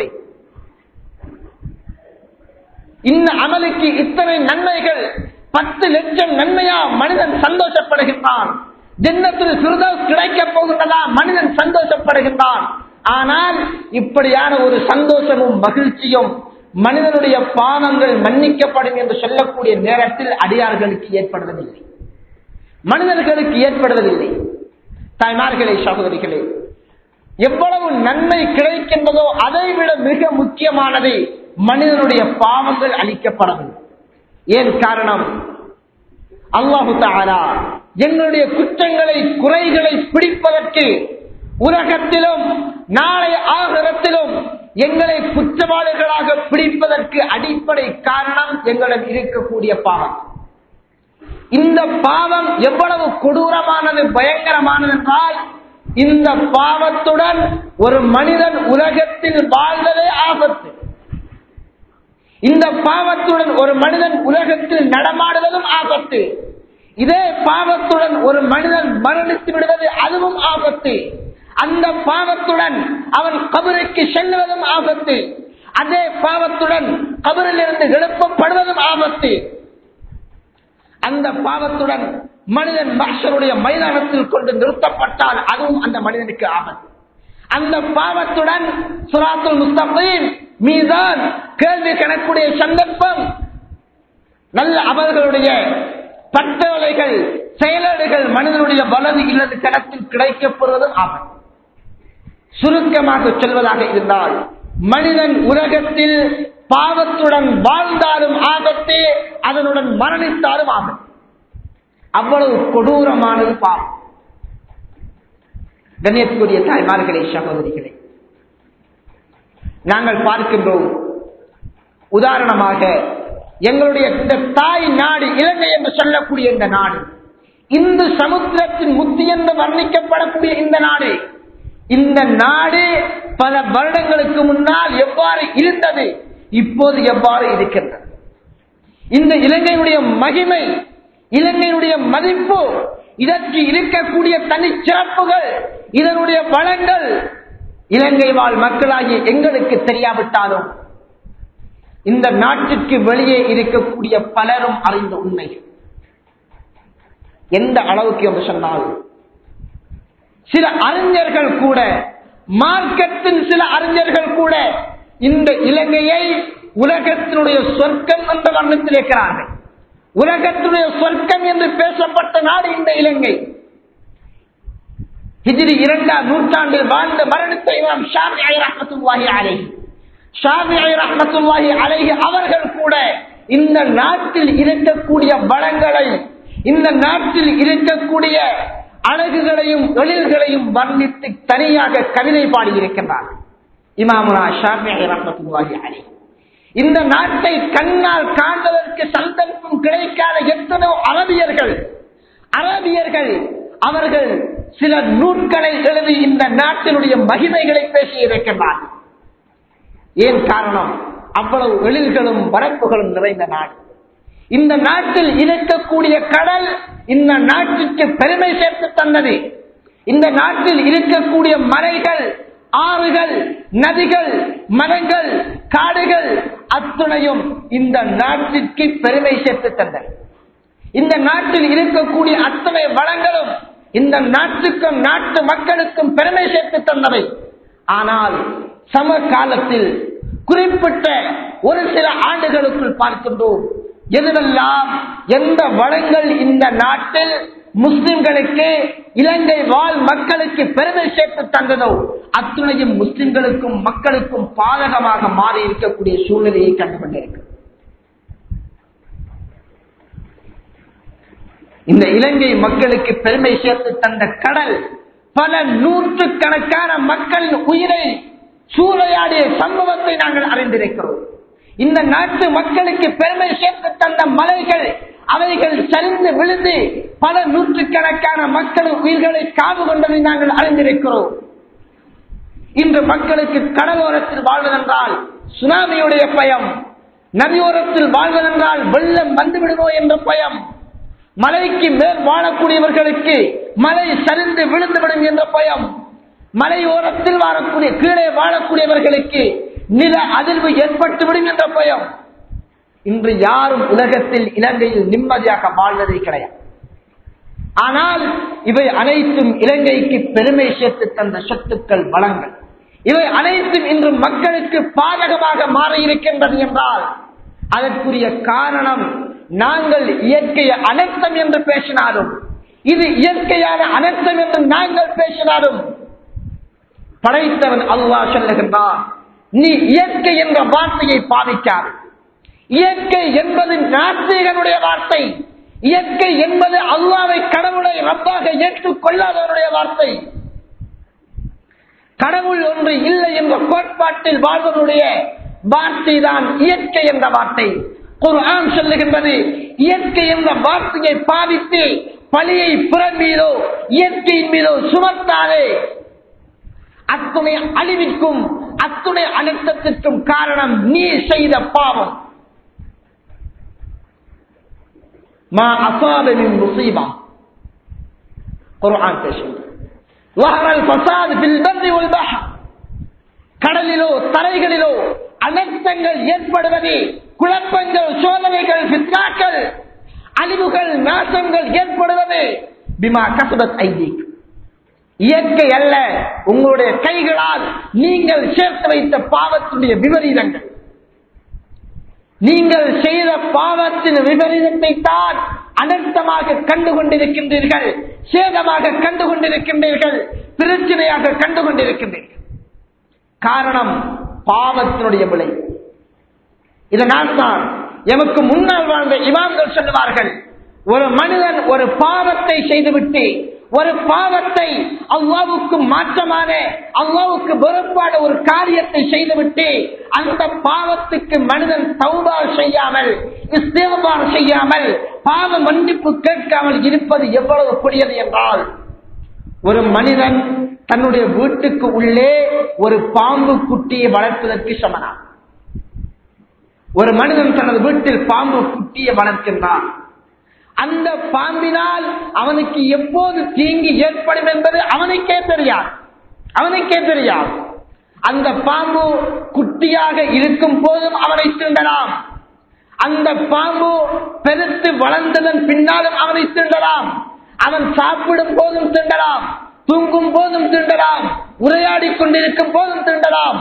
இந்த அமலுக்கு இத்தனை நன்மைகள் பத்து லட்சம் நன்மையா மனிதன் சந்தோஷப்படுகின்றான் ஜென்னத்தில் சுருதம் கிடைக்க போகின்றதா மனிதன் சந்தோஷப்படுகின்றான் ஆனால் இப்படியான ஒரு சந்தோஷமும் மகிழ்ச்சியும் மனிதனுடைய பாவங்கள் மன்னிக்கப்படும் என்று சொல்லக்கூடிய நேரத்தில் அடியார்களுக்கு ஏற்படுவதில்லை மனிதர்களுக்கு ஏற்படுவதில்லை தாய்மார்களே சகோதரிகளே எவ்வளவு நன்மை கிடைக்கின்றதோ அதை விட மிக முக்கியமானது மனிதனுடைய பாவங்கள் அளிக்கப்படவில்லை ஏன் காரணம் அல்லாஹு தாரா என்னுடைய குற்றங்களை குறைகளை பிடிப்பதற்கு உலகத்திலும் நாளை ஆகரத்திலும் எங்களை குற்றவாளிகளாக பிடிப்பதற்கு அடிப்படை காரணம் எங்களிடம் இருக்கக்கூடிய பாவம் இந்த பாவம் எவ்வளவு கொடூரமானது பயங்கரமானது என்றால் இந்த பாவத்துடன் ஒரு மனிதன் உலகத்தில் வாழ்வதே ஆபத்து இந்த பாவத்துடன் ஒரு மனிதன் உலகத்தில் நடமாடுவதும் ஆபத்து இதே பாவத்துடன் ஒரு மனிதன் மரணித்து விடுவது அதுவும் ஆபத்து அந்த பாவத்துடன் அவன் கபருக்கு செல்லுவதும் ஆபத்து அதே பாவத்துடன் கபரில் இருந்து எழுப்பப்படுவதும் ஆபத்து அந்த பாவத்துடன் மனிதன் மனுஷனுடைய மைதானத்தில் கொண்டு நிறுத்தப்பட்டால் அதுவும் அந்த மனிதனுக்கு ஆபத்து அந்த பாவத்துடன் சுராத்துல் முஸ்தபீன் மீதான் கேள்வி கணக்குடைய சந்தர்ப்பம் நல்ல அவர்களுடைய பட்டவலைகள் செயலேடுகள் மனிதனுடைய வலது இல்லது கணத்தில் கிடைக்கப்படுவதும் ஆபத்து சுருக்கமாக சொல்வதாக இருந்தால் மனிதன் உலகத்தில் பாவத்துடன் வாழ்ந்தாலும் ஆபத்து அதனுடன் மரணித்தாலும் ஆபத்து அவ்வளவு கொடூரமானது பாவம் கண்ணியத்துக்குரிய தாய்மார்களே சகோதரிகளே நாங்கள் பார்க்கின்றோம் உதாரணமாக எங்களுடைய இந்த தாய் நாடு இலங்கை என்று சொல்லக்கூடிய இந்த நாடு இந்து சமுத்திரத்தின் முத்தி என்று வர்ணிக்கப்படக்கூடிய இந்த நாடு இந்த நாடு பல வருடங்களுக்கு முன்னால் எவ்வாறு இருந்தது இப்போது எவ்வாறு இருக்கின்றது இந்த இலங்கையினுடைய மகிமை இலங்கையினுடைய மதிப்பு இதற்கு இருக்கக்கூடிய தனிச்சிறப்புகள் இதனுடைய வளங்கள் இலங்கை வாழ் மக்களாகிய எங்களுக்கு தெரியாவிட்டாலும் இந்த நாட்டிற்கு வெளியே இருக்கக்கூடிய பலரும் அறிந்த உண்மை எந்த அளவுக்கு என்று சொன்னால் சில அறிஞர்கள் கூட மார்க்கத்தின் சில அறிஞர்கள் கூட இந்த இலங்கையை உலகத்தினுடைய சொர்க்கம் என்ற வண்ணத்தில் இருக்கிறார்கள் உலகத்தினுடைய சொர்க்கம் என்று பேசப்பட்ட நாடு இந்த இலங்கை ஹிஜ்ரி இரண்டாம் நூற்றாண்டில் வாழ்ந்த மரணித்த இமாம் ஷாஃபி ரஹ்மத்துல்லாஹி அலைஹி ஷாஃபி ரஹ்மத்துல்லாஹி அலைஹி அவர்கள் கூட இந்த நாட்டில் இருக்கக்கூடிய வளங்களை இந்த நாட்டில் இருக்கக்கூடிய அழகுகளையும் எழில்களையும் வர்ணித்து தனியாக கவிதை பாடியிருக்கின்றார் இமாமுனா ஷாஃபி ரஹ்மத்துல்லாஹி அலைஹி இந்த நாட்டை கண்ணால் காண்பதற்கு சந்தர்ப்பம் கிடைக்காத எத்தனோ அரபியர்கள் அரபியர்கள் அவர்கள் சில நூட்களை எழுதி இந்த நாட்டினுடைய மகிமைகளை பேசி இருக்கின்றார்கள் ஏன் காரணம் அவ்வளவு எழில்களும் வரப்புகளும் நிறைந்த நாடு இந்த நாட்டில் இருக்கக்கூடிய கடல் இந்த நாட்டிற்கு பெருமை சேர்த்து தந்தது இந்த நாட்டில் இருக்கக்கூடிய மலைகள் ஆறுகள் நதிகள் மரங்கள் காடுகள் அத்துணையும் இந்த நாட்டிற்கு பெருமை சேர்த்து தந்தது இந்த நாட்டில் இருக்கக்கூடிய அத்தனை வளங்களும் இந்த நாட்டுக்கும் நாட்டு மக்களுக்கும் பெருமை சேர்த்து தந்தவை ஆனால் சம காலத்தில் குறிப்பிட்ட ஒரு சில ஆண்டுகளுக்குள் பார்க்கின்றோம் எதுவெல்லாம் எந்த வளங்கள் இந்த நாட்டில் முஸ்லிம்களுக்கு இலங்கை வாழ் மக்களுக்கு பெருமை சேர்த்து தந்ததோ அத்துணையும் முஸ்லிம்களுக்கும் மக்களுக்கும் பாதகமாக மாறி இருக்கக்கூடிய சூழ்நிலையை கண்டுகொண்டிருக்கு இந்த இலங்கை மக்களுக்கு பெருமை சேர்த்து தந்த கடல் பல நூற்று கணக்கான மக்களின் உயிரை சூறையாடிய சம்பவத்தை நாங்கள் அறிந்திருக்கிறோம் இந்த நாட்டு மக்களுக்கு பெருமை சேர்த்து தந்த மலைகள் அவைகள் சரிந்து விழுந்து பல நூற்றுக்கணக்கான மக்களின் உயிர்களை காவு கொண்டதை நாங்கள் அறிந்திருக்கிறோம் இன்று மக்களுக்கு கடலோரத்தில் வாழ்வதென்றால் சுனாமியுடைய பயம் நதியோரத்தில் வாழ்வதென்றால் வெள்ளம் வந்துவிடுமோ என்ற பயம் மலைக்கு மேல் வாழக்கூடியவர்களுக்கு மலை சரிந்து விழுந்துவிடும் என்ற பயம் மலையோரத்தில் வாழக்கூடிய கீழே வாழக்கூடியவர்களுக்கு நில அதிர்வு ஏற்பட்டுவிடும் என்ற பயம் இன்று யாரும் உலகத்தில் இலங்கையில் நிம்மதியாக வாழ்வதே கிடையாது ஆனால் இவை அனைத்தும் இலங்கைக்கு பெருமை சேர்த்து தந்த சொத்துக்கள் வளங்கள் இவை அனைத்தும் இன்று மக்களுக்கு பாதகமாக மாற இருக்கின்றது என்றால் அதற்குரிய காரணம் நாங்கள் இயற்கைய அனர்த்தம் என்று பேசினாலும் இது இயற்கையான அனர்த்தம் என்று நாங்கள் பேசினாலும் படைத்தவன் அல்லாஹ் சொல்லுகின்றான் நீ இயற்கை என்ற வார்த்தையை பாவிக்காது இயற்கை என்பது நாஸ்திகனுடைய வார்த்தை இயற்கை என்பது அல்லாவை கடவுளை ரப்பாக ஏற்றுக் கொள்ளாதவருடைய வார்த்தை கடவுள் ஒன்று இல்லை என்ற கோட்பாட்டில் வாழ்வனுடைய வார்த்தை தான் இயற்கை என்ற வார்த்தை குர்ஆன் சொல்லுகின்றது இயற்கை என்ற வார்த்தையை பாவித்து பழியை புறம் மீதோ இயற்கையின் மீதோ சுமத்தாதே அத்துணை அழிவிற்கும் அத்துணை அழுத்தத்திற்கும் காரணம் நீ செய்த பாவம் மா அசாபின் முசீபா குர்ஆன் பேசுகிறது ظهر الفساد في البر والبحر கடலிலோ தரைகளிலோ அனர்த்தங்கள் ஏற்படுவது குழப்பங்கள் சோதனைகள் பித்னாக்கள் அழிவுகள் நாசங்கள் ஏற்படுவது பிமா கசபத் ஐதீக் இயற்கை அல்ல உங்களுடைய கைகளால் நீங்கள் சேர்த்து வைத்த பாவத்துடைய விபரீதங்கள் நீங்கள் செய்த பாவத்தின் விபரீதத்தை தான் அனர்த்தமாக கண்டு கொண்டிருக்கின்றீர்கள் சேதமாக கண்டு கொண்டிருக்கின்றீர்கள் பிரச்சனையாக கண்டு கொண்டிருக்கின்றீர்கள் காரணம் பாவத்தினுடைய விளை இதனால் தான் எமக்கு முன்னால் வாழ்ந்த இமாம்கள் சொல்லுவார்கள் ஒரு மனிதன் ஒரு பாவத்தை செய்துவிட்டு ஒரு பாவத்தை அல்லாவுக்கு மாற்றமான அல்லாவுக்கு வெறுப்பான ஒரு காரியத்தை செய்துவிட்டு அந்த பாவத்துக்கு மனிதன் தௌபா செய்யாமல் இஸ்தேவபார் செய்யாமல் பாவ மன்னிப்பு கேட்காமல் இருப்பது எவ்வளவு கூடியது என்றால் ஒரு மனிதன் தன்னுடைய வீட்டுக்கு உள்ளே ஒரு பாம்பு குட்டியை வளர்ப்பதற்கு சமனான் ஒரு மனிதன் தனது வீட்டில் பாம்பு குட்டியை வளர்க்கின்றான் அந்த பாம்பினால் அவனுக்கு எப்போது தீங்கு ஏற்படும் என்பது அவனுக்கே தெரியாது அவனுக்கே தெரியாது அந்த பாம்பு குட்டியாக இருக்கும் போதும் அவனை தீண்டலாம் அந்த பாம்பு பெருத்து வளர்ந்ததன் பின்னாலும் அவனை தீண்டலாம் அவன் சாப்பிடும் போதும் தீண்டலாம் தூங்கும் போதும் தீண்டலாம் உரையாடி கொண்டிருக்கும் போதும் தீண்டலாம்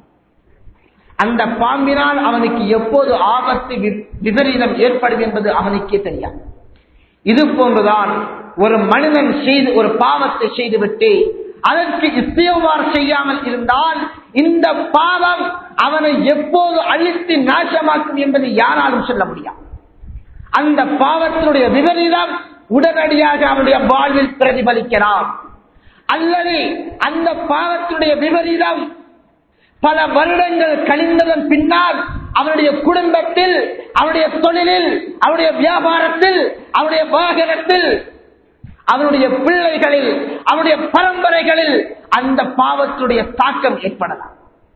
அந்த பாம்பினால் அவனுக்கு எப்போது ஆபத்து விபரீதம் ஏற்படும் என்பது அவனுக்கே தெரியாது இது போன்றுதான் ஒரு மனிதன் செய்து ஒரு பாவத்தை செய்துவிட்டு அதற்கு இஸ்தியவார் செய்யாமல் இருந்தால் இந்த பாவம் அவனை எப்போது அழித்து நாசமாக்கும் என்பதை யாராலும் சொல்ல முடியாது அந்த பாவத்தினுடைய விபரீதம் உடனடியாக அவனுடைய வாழ்வில் பிரதிபலிக்கலாம் அல்லது அந்த பாவத்தினுடைய விபரீதம் பல வருடங்கள் கழிந்ததன் பின்னால் அவனுடைய குடும்பத்தில் அவனுடைய தொழிலில் அவனுடைய வியாபாரத்தில் அவனுடைய வாகனத்தில் அவனுடைய பிள்ளைகளில் அவனுடைய பரம்பரைகளில் அந்த பாவத்துடைய தாக்கம் ஏற்படலாம்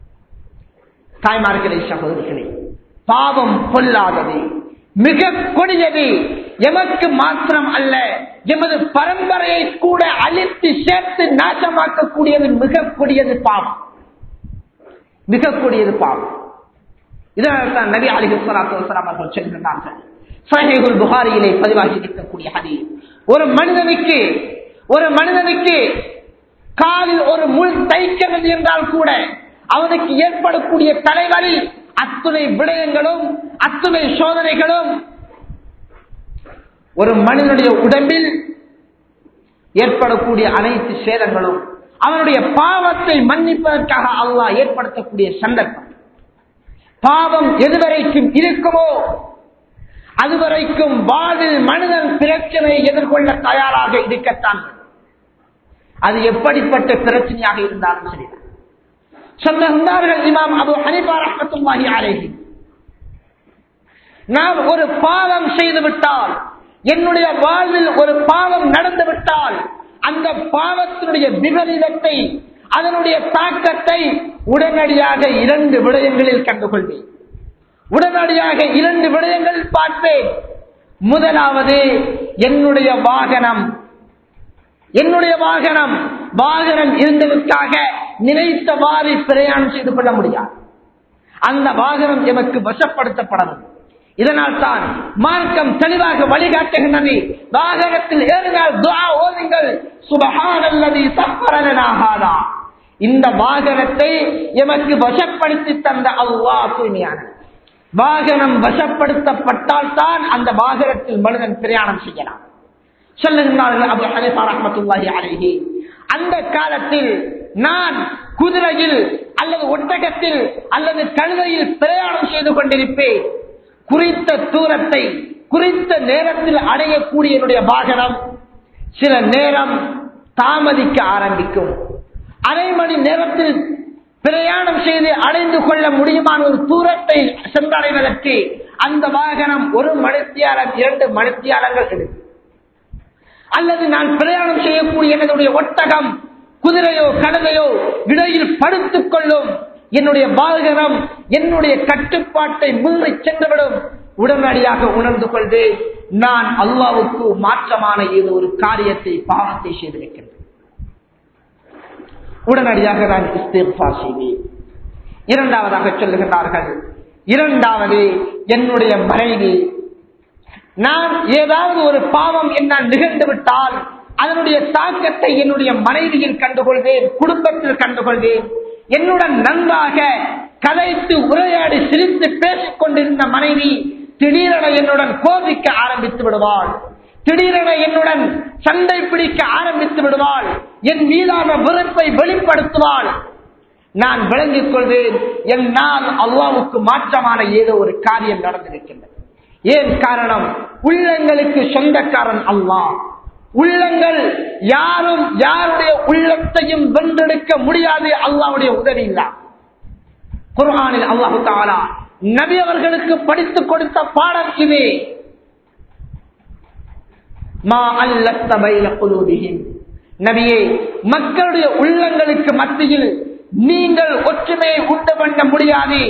தாய்மார்களே சகோதரிகளே பாவம் கொல்லாதது மிக கொடியது எமக்கு மாத்திரம் அல்ல எமது பரம்பரையை கூட அழித்து சேர்த்து நாசமாக்கக்கூடியது மிக கொடியது பாவம் மிக கொடியது பாவம் இதனால் தான் நபி அலி சலாத்து வசலாம் அவர்கள் சொல்கின்றார்கள் சஹீகுல் புகாரியிலே பதிவாகி இருக்கக்கூடிய ஹதி ஒரு மனிதனுக்கு ஒரு மனிதனுக்கு காலில் ஒரு முள் தைக்கிறது என்றால் கூட அவனுக்கு ஏற்படக்கூடிய தலைவலில் அத்துணை விடயங்களும் அத்துணை சோதனைகளும் ஒரு மனிதனுடைய உடம்பில் ஏற்படக்கூடிய அனைத்து சேதங்களும் அவனுடைய பாவத்தை மன்னிப்பதற்காக அல்லாஹ் ஏற்படுத்தக்கூடிய சந்தர்ப்பம் பாவம் எதுவரைக்கும் இருக்குமோ அதுவரைக்கும் வாழ்வில் மனிதன் பிரச்சனையை எதிர்கொள்ள தயாராக இருக்கத்தான் அது எப்படிப்பட்ட பிரச்சனையாக இருந்தாலும் சரிதான் சொன்னார்கள் இமாம் அபு ஹனிபா ரஹமத்துல்லாஹி அலைஹி நாம் ஒரு பாவம் செய்து விட்டால் என்னுடைய வாழ்வில் ஒரு பாவம் நடந்து விட்டால் அந்த பாவத்தினுடைய விபரீதத்தை அதனுடைய தாக்கத்தை உடனடியாக இரண்டு விடயங்களில் கண்டுகொள்வேன் உடனடியாக இரண்டு விடயங்கள் பார்ப்பேன் முதலாவது என்னுடைய வாகனம் என்னுடைய வாகனம் வாகனம் இருந்ததற்காக நினைத்தவாறு பிரயாணம் செய்து கொள்ள முடியாது அந்த வாகனம் எமக்கு வசப்படுத்தப்படணும் இதனால் தான் மார்க்கம் தெளிவாக வழிகாட்டுகின்றது வாகனத்தில் ஏறினால் துஆ ஓதுங்கள் சுபஹானல்லதி சஃபரனாகாதா இந்த வாகனத்தை எமக்கு வசப்படுத்தி தந்த அல்லாஹ் தூய்மையான வாகனம் வசப்படுத்தப்பட்டால் தான் அந்த வாகனத்தில் மனிதன் பிரயாணம் செய்யலாம் சொல்லுகிறார்கள் அபு ஹனிஃபா ரஹ்மத்துல்லாஹி அலைஹி அந்த காலத்தில் நான் குதிரையில் அல்லது ஒட்டகத்தில் அல்லது கழுதையில் பிரயாணம் செய்து கொண்டிருப்பேன் குறித்த தூரத்தை குறித்த நேரத்தில் அடையக்கூடிய என்னுடைய வாகனம் சில நேரம் தாமதிக்க ஆரம்பிக்கும் அரை மணி நேரத்தில் பிரயாணம் செய்து அடைந்து கொள்ள முடியுமான ஒரு தூரத்தை சென்றடைவதற்கு அந்த வாகனம் ஒரு மணித்தியாலம் இரண்டு மணித்தியாலங்கள் எடுக்கும் அல்லது நான் பிரயாணம் செய்யக்கூடிய என்னுடைய ஒட்டகம் குதிரையோ கழுதையோ இடையில் படுத்துக் கொள்ளும் என்னுடைய வாகனம் என்னுடைய கட்டுப்பாட்டை மீறி சென்றுவிடும் உடனடியாக உணர்ந்து கொள்து நான் அல்லாவுக்கு மாற்றமான ஏதோ ஒரு காரியத்தை பாவத்தை செய்திருக்கின்றேன் உடனடியாக நான் இஸ்திஃபா செய்வேன் இரண்டாவதாக சொல்லுகின்றார்கள் இரண்டாவது என்னுடைய மனைவி நான் ஏதாவது ஒரு பாவம் என்னால் நிகழ்ந்து விட்டால் அதனுடைய தாக்கத்தை என்னுடைய மனைவியில் கண்டுகொள்வேன் குடும்பத்தில் கண்டுகொள்வேன் என்னுடன் நன்றாக கதைத்து உரையாடி சிரித்து பேசிக் கொண்டிருந்த மனைவி திடீரென என்னுடன் கோபிக்க ஆரம்பித்து விடுவாள் திடீரென என்னுடன் சண்டை பிடிக்க ஆரம்பித்து விடுவாள் என் மீதான வெறுப்பை வெளிப்படுத்துவாள் நான் விளங்கிக் கொள்வேன் என்னால் அல்லாவுக்கு மாற்றமான ஏதோ ஒரு காரியம் நடந்திருக்கின்றது ஏன் காரணம் உள்ளங்களுக்கு சொந்தக்காரன் அல்லாஹ் உள்ளங்கள் யாரும் யாருடைய உள்ளத்தையும் வென்றெடுக்க முடியாது அல்லாவுடைய உதவி இல்லா குர்ஆனில் அல்லாஹு தாலா நபி அவர்களுக்கு படித்துக் கொடுத்த பாடம் இது மா அல்லத்த பைன குலூபிஹிம் நபியே மக்களுடைய உள்ளங்களுக்கு மத்தியில் நீங்கள் ஒற்றுமையை உண்டு பண்ண முடியாது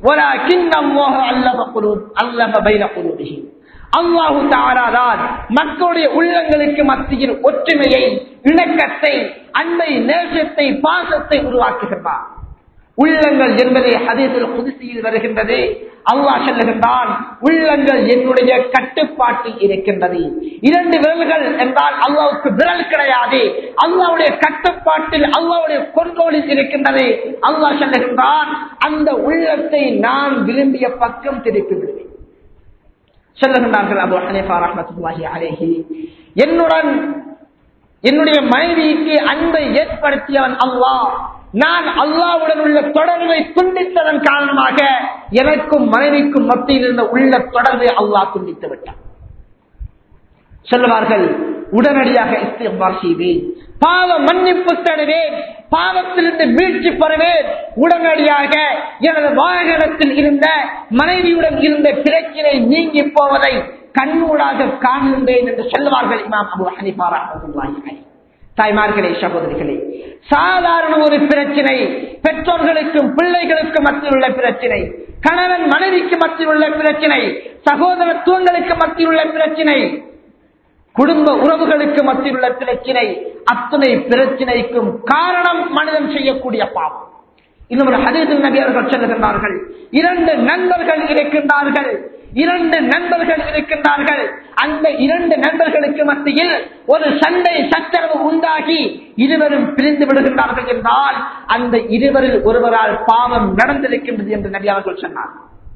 அல்லாஹு தாராதான் மக்களுடைய உள்ளங்களுக்கு மத்தியில் ஒற்றுமையை இணக்கத்தை அன்பை நேசத்தை பாசத்தை உருவாக்குகின்றார் உள்ளங்கள் என்பதை ஹதீசில் புதுசியில் வருகின்றது அல்லாஹ் சொல்லுகின்றான் உள்ளங்கள் என்னுடைய கட்டுப்பாட்டில் இருக்கின்றது இரண்டு விரல்கள் என்றால் அல்லாவுக்கு விரல் கிடையாது அல்லாவுடைய கட்டுப்பாட்டில் அல்லாவுடைய கொண்டோலில் இருக்கின்றது அல்லாஹ் சொல்லுகின்றான் அந்த உள்ளத்தை நான் விரும்பிய பக்கம் திருப்பி விடுவேன் சொல்லுகின்றார்கள் அபு ஹனீஃபா ரஹ்மத்துல்லாஹி அலைஹி என்னுடன் என்னுடைய மனைவிக்கு அன்பை ஏற்படுத்தியவன் அல்லாஹ் நான் அல்லாவுடன் உள்ள தொடர்பை துண்டித்ததன் காரணமாக எனக்கும் மனைவிக்கும் மத்தியில் இருந்த உள்ள தொடர்பை அல்லாஹ் துண்டித்து விட்டான் சொல்லுவார்கள் உடனடியாக இஸ்திஃபார் செய்வேன் பாவ மன்னிப்பு தருவேன் பாவத்திலிருந்து வீழ்ச்சி பெறுவேன் உடனடியாக எனது வாகனத்தில் இருந்த மனைவியுடன் இருந்த பிரச்சனை நீங்கி போவதை கண்ணூடாக காண்கின்றேன் என்று சொல்லுவார்கள் இமாம் அபு ஹனிஃபா ரஹ்மத்துல்லாஹி தாய்மார்களே சகோதரிகளே சாதாரண ஒரு பிரச்சனை பெற்றோர்களுக்கும் பிள்ளைகளுக்கும் மத்தியில் உள்ள பிரச்சனை கணவன் மனைவிக்கு மத்தியில் உள்ள பிரச்சனை சகோதரத்துவங்களுக்கு மத்தியில் உள்ள பிரச்சனை குடும்ப உறவுகளுக்கு மத்தியில் உள்ள பிரச்சனை அத்தனை பிரச்சனைக்கும் காரணம் மனிதன் செய்யக்கூடிய பாவம் இன்னும் ஒரு ஹதீசில் நபி அவர்கள் சொல்லுகின்றார்கள் இரண்டு நண்பர்கள் இருக்கின்றார்கள் இரண்டு நண்பர்கள் இருக்கின்றார்கள் அந்த இரண்டு நண்பர்களுக்கு மத்தியில் ஒரு சண்டை சச்சரவு உண்டாகி இருவரும் பிரிந்து விடுகின்றார்கள் என்றால் அந்த இருவரில் ஒருவரால் பாவம் நடந்திருக்கின்றது என்று நபி அவர்கள் சொன்னார்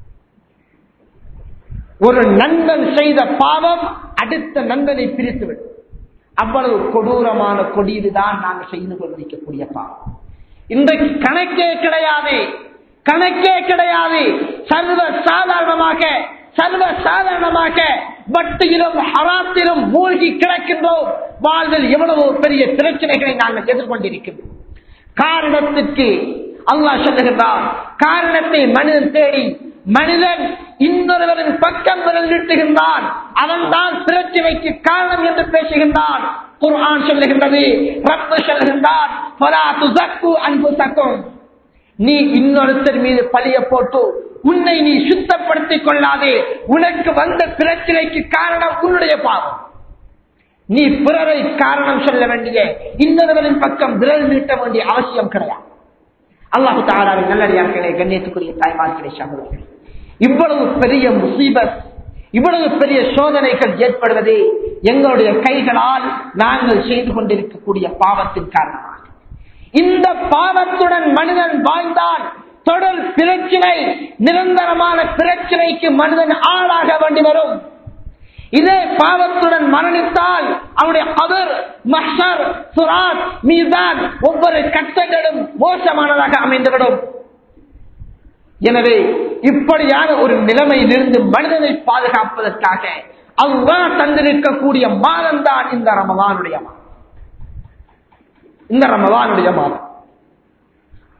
ஒரு நண்பன் செய்த பாவம் அடுத்த நண்பனை பிரித்துவிடும் அவ்வளவு கொடூரமான கொடியதுதான் நாங்கள் செய்து கொண்டிருக்கக்கூடிய பாவம் இன்றைக்கு கணக்கே கிடையாது கணக்கே கிடையாது சர்வ சாதாரணமாக சர்வ சாதாரணமாக வட்டியிலும் ஹராத்திலும் மூழ்கி கிடக்கின்றோம் வாழ்வில் எவ்வளவு பெரிய பிரச்சனைகளை நாங்கள் எதிர்கொண்டிருக்கின்றோம் காரணத்திற்கு அல்லாஹ் சொல்லுகின்றான் காரணத்தை மனிதன் தேடி மனிதன் இன்னொருவரின் பக்கம் விரல் நீட்டுகின்றான் அவன் தான் பிரச்சனைக்கு காரணம் என்று பேசுகின்றான் குர்ஆன் சொல்லுகின்றது ரப்பு சொல்லுகின்றான் "ஃபலா துஸக்கு அன்ஃபுஸக்கும்." நீ இன்னொருத்தர் மீது பழிய போட்டு உன்னை நீ சுத்தப்படுத்திக் கொள்ளாதே உனக்கு வந்த பிரச்சனைக்கு காரணம் உன்னுடைய பாவம் நீ பிறரை காரணம் சொல்ல வேண்டிய இன்னொருவரின் பக்கம் விரல் நீட்ட வேண்டிய அவசியம் கிடையாது அல்லாஹு தாராவின் நல்லடியார்களே கண்ணியத்துக்குரிய தாய்மார்களே சகோதரர்கள் இவ்வளவு பெரிய முசீபத் இவ்வளவு பெரிய சோதனைகள் ஏற்படுவது எங்களுடைய கைகளால் நாங்கள் செய்து கொண்டிருக்கக்கூடிய பாவத்தின் காரணமாக இந்த பாவத்துடன் மனிதன் வாழ்ந்தால் தொடர் பிரச்சனை நிரந்தரமான பிரச்சனைக்கு மனிதன் ஆளாக வேண்டி வரும் இதே பாவத்துடன் மரணித்தால் அவனுடைய அவர் மஹர் சுராத் மீதான் ஒவ்வொரு கட்டங்களும் மோசமானதாக அமைந்துவிடும் எனவே இப்படியான ஒரு நிலைமையிலிருந்து மனிதனை பாதுகாப்பதற்காக அல்லாஹ் தந்திருக்கக்கூடிய மாதம் தான் இந்த ரமவானுடைய மாதம் இந்த ரமவானுடைய மாதம்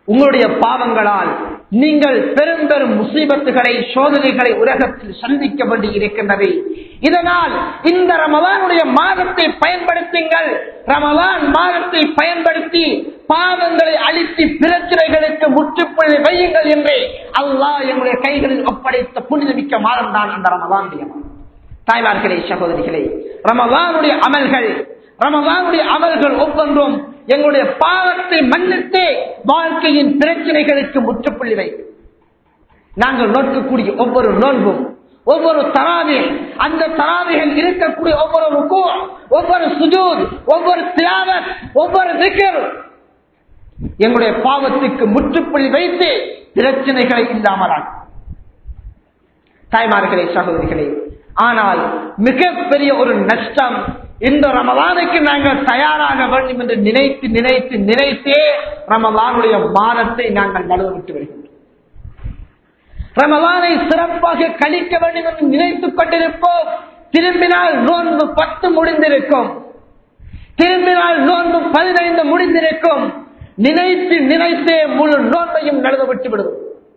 உங்களுடைய பாவங்களால் நீங்கள் பெரும் பெரும் முசீபத்துகளை சோதனைகளை உலகத்தில் சந்திக்க வேண்டி இருக்கின்றது இதனால் இந்த ரமலானுடைய மாதத்தை பயன்படுத்துங்கள் ரமலான் மாதத்தை பயன்படுத்தி பாவங்களை அழித்து பிரச்சனைகளுக்கு முற்றுப்புள்ளி வையுங்கள் என்று அல்லாஹ் எங்களுடைய கைகளில் ஒப்படைத்த புனிதமிக்க மாதம் தான் அந்த ரமலானுடைய மாதம் தாய்மார்களே சகோதரிகளே ரமலானுடைய அமல்கள் ரமலானுடைய அமல்கள் ஒவ்வொன்றும் எங்களுடைய பாவத்தை மன்னித்து வாழ்க்கையின் பிரச்சனைகளுக்கு முற்றுப்புள்ளி வைக்கும் நாங்கள் நோக்கக்கூடிய ஒவ்வொரு நோன்பும் ஒவ்வொரு தராவி அந்த தராவிகள் இருக்கக்கூடிய ஒவ்வொரு ருக்கு ஒவ்வொரு சுஜூத் ஒவ்வொரு தியாவத் ஒவ்வொரு திகர் எங்களுடைய பாவத்துக்கு முற்றுப்புள்ளி வைத்து பிரச்சனைகளை இல்லாமலாகும் தாய்மார்களே சகோதரிகளே ஆனால் மிகப்பெரிய ஒரு நஷ்டம் இந்த ரமலானுக்கு நாங்கள் தயாராக வேண்டும் என்று நினைத்து நினைத்து நினைத்தே ரமலானுடைய மாதத்தை நாங்கள் நடுவு விட்டு வருகின்றோம் ரமலானை சிறப்பாக கழிக்க வேண்டும் என்று நினைத்துக் கொண்டிருப்போம் திரும்பினால் நோன்பு பத்து முடிந்திருக்கும் திரும்பினால் நோன்பு பதினைந்து முடிந்திருக்கும் நினைத்து நினைத்தே முழு நோன்பையும் நழுவ விட்டு விடுவோம்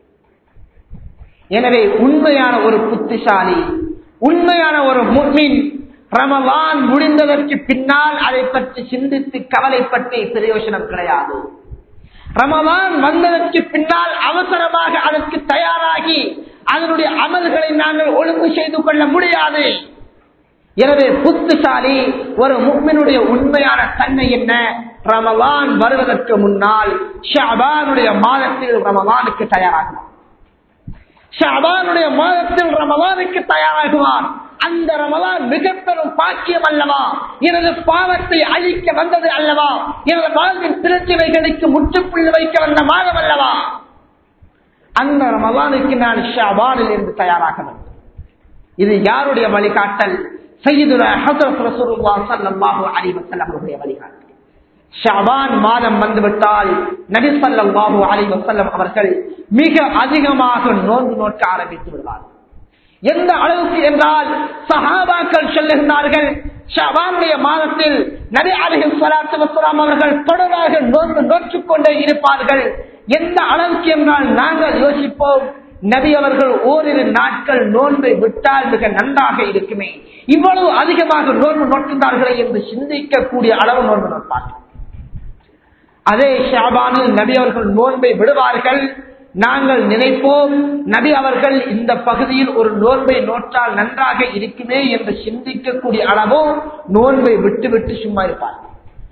எனவே உண்மையான ஒரு புத்திசாலி உண்மையான ஒரு முன்மின் ரமலான் முடிந்ததற்கு பின்னால் அதை பற்றி சிந்தித்து கவலைப்பட்டு பிரயோஜனம் கிடையாது ரமலான் வந்ததற்கு பின்னால் அவசரமாக அதற்கு தயாராகி அதனுடைய அமல்களை நாங்கள் ஒழுங்கு செய்து கொள்ள முடியாது எனவே புத்திசாலி ஒரு முக்மினுடைய உண்மையான தன்மை என்ன ரமலான் வருவதற்கு முன்னால் ஷாபானுடைய மாதத்தில் ரமலானுக்கு தயாராகுவார் ஷாபானுடைய மாதத்தில் ரமலானுக்கு தயாராகுவார் அந்த ரமலான் மிக பெரும் பாக்கியம் அல்லவா எனது பாவத்தை அழிக்க வந்தது அல்லவா எனது வாழ்வின் பிரச்சனைகளுக்கு முற்றுப்புள்ளி வைக்க வந்த மாதம் அல்லவா அந்த ரமலானுக்கு நான் ஷாபானில் இருந்து தயாராக வேண்டும் இது யாருடைய வழிகாட்டல் செய்யுதுர ஹசரத் ரசூலுல்லாஹ் ஸல்லல்லாஹு அலைஹி வஸல்லம் அவருடைய வழிகாட்டல் ஷாபான் மாதம் வந்துவிட்டால் நபி ஸல்லல்லாஹு அலைஹி வஸல்லம் அவர்கள் மிக அதிகமாக நோன்பு நோக்க ஆரம்பித்து விடுவார்கள் எந்த அளவுக்கு என்றால் சஹாபாக்கள் சொல்லுகிறார்கள் ஷவானுடைய மாதத்தில் நபி அலிஹி சலாத்து வசலாம் அவர்கள் தொடராக நோன்பு நோற்றுக் கொண்டே இருப்பார்கள் எந்த அளவுக்கு என்றால் நாங்கள் யோசிப்போம் நபி அவர்கள் ஓரிரு நாட்கள் நோன்பை விட்டால் மிக நன்றாக இருக்குமே இவ்வளவு அதிகமாக நோன்பு நோக்கின்றார்களே என்று சிந்திக்கக்கூடிய அளவு நோன்பு நோட்பார்கள் அதே ஷாபானில் நபி அவர்கள் நோன்பை விடுவார்கள் நாங்கள் நினைப்போம் நபி அவர்கள் இந்த பகுதியில் ஒரு நோன்பை நோற்றால் நன்றாக இருக்குமே என்று சிந்திக்கக்கூடிய அளவோ நோன்பை விட்டு விட்டு சும்மா இருப்பார்கள்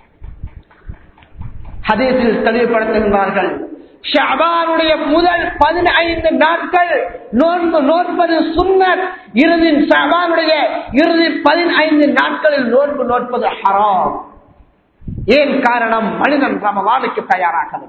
ஹதீஸில் தெளிவுபடுத்துகின்றார்கள் ஷாபானுடைய முதல் பதினைந்து நாட்கள் நோன்பு நோற்பது சுன்னத் இறுதி ஷாபானுடைய இறுதி பதினைந்து நாட்களில் நோன்பு நோற்பது ஹராம் ஏன் காரணம் மனிதன் ரமவானுக்கு தயாராக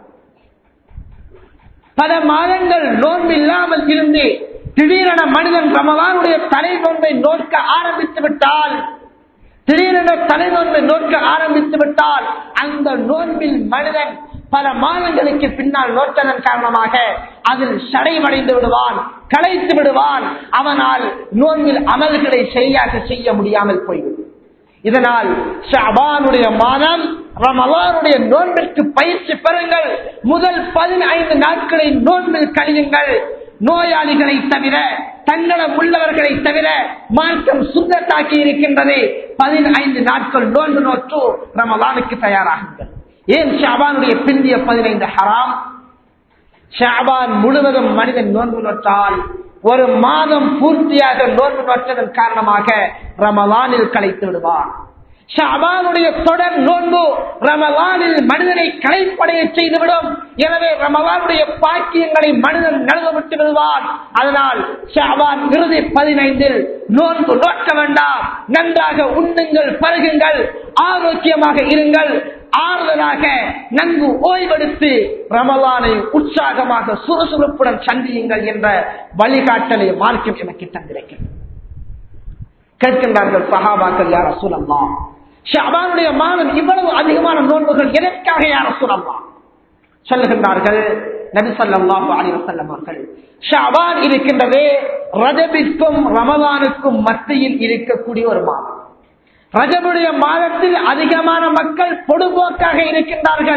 பல மாதங்கள் நோன்பு இல்லாமல் இருந்து திடீரென மனிதன் ரமவானுடைய தலை நோன்பை நோக்க ஆரம்பித்து விட்டால் திடீரென தலை நோன்பை நோக்க ஆரம்பித்து விட்டால் அந்த நோன்பில் மனிதன் பல மாதங்களுக்கு பின்னால் நோட்டதன் காரணமாக அதில் சடைவடைந்து விடுவான் களைத்து விடுவான் அவனால் நோன்பில் அமல்களை சரியாக செய்ய முடியாமல் போய்விடும் இதனால் ஷாபானுடைய மாதம் ரமலானுடைய நோன்பிற்கு பயிற்சி பெறுங்கள் முதல் பதினைந்து நாட்களை நோன்பில் கழியுங்கள் நோயாளிகளை தவிர தன்னலம் உள்ளவர்களை தவிர மார்க்கம் சுத்தத்தாக்கி இருக்கின்றது பதினைந்து நாட்கள் நோன்பு நோற்று ரமலானுக்கு தயாராகுங்கள் ஏன் ஷாபானுடைய பிந்திய பதினைந்து ஹராம் ஷாபான் முழுவதும் மனிதன் நோன்பு நோற்றால் ஒரு மாதம் பூர்த்தியாக நோன்பு நோற்றதன் காரணமாக ரமலானில் கலைத்து விடுவான் ஷாபானுடைய தொடர் நோன்பு ரமலானில் மனிதனை கலைப்படைய செய்துவிடும் எனவே ரமலானுடைய பாக்கியங்களை மனிதன் நழுவ விட்டு விடுவான் அதனால் ஷாபான் இறுதி பதினைந்தில் நோன்பு நோக்க வேண்டாம் நன்றாக உண்ணுங்கள் பருகுங்கள் ஆரோக்கியமாக இருங்கள் ஆறுதலாக நன்கு ஓய்வெடுத்து ரமலானை உற்சாகமாக சுறுசுறுப்புடன் சந்தியுங்கள் என்ற வழிகாட்டலை மார்க்கம் எனக்கு தந்திருக்கிறது கேட்கின்றார்கள் சஹாபாக்கள் யார சூழல்லா ஷாபானுடைய மாதம் இவ்வளவு அதிகமான நோன்புகள் எதற்காக யார சூழல்லா சொல்லுகின்றார்கள் நபி சொல்லாஹு அலி வசல்லம் அவர்கள் ஷாபான் இருக்கின்றதே ரஜபிற்கும் ரமலானுக்கும் மத்தியில் இருக்கக்கூடிய ஒரு மாதம் ரஜபுடைய மாதத்தில் அதிகமான மக்கள் பொடுபோக்காக இருக்கின்றார்கள்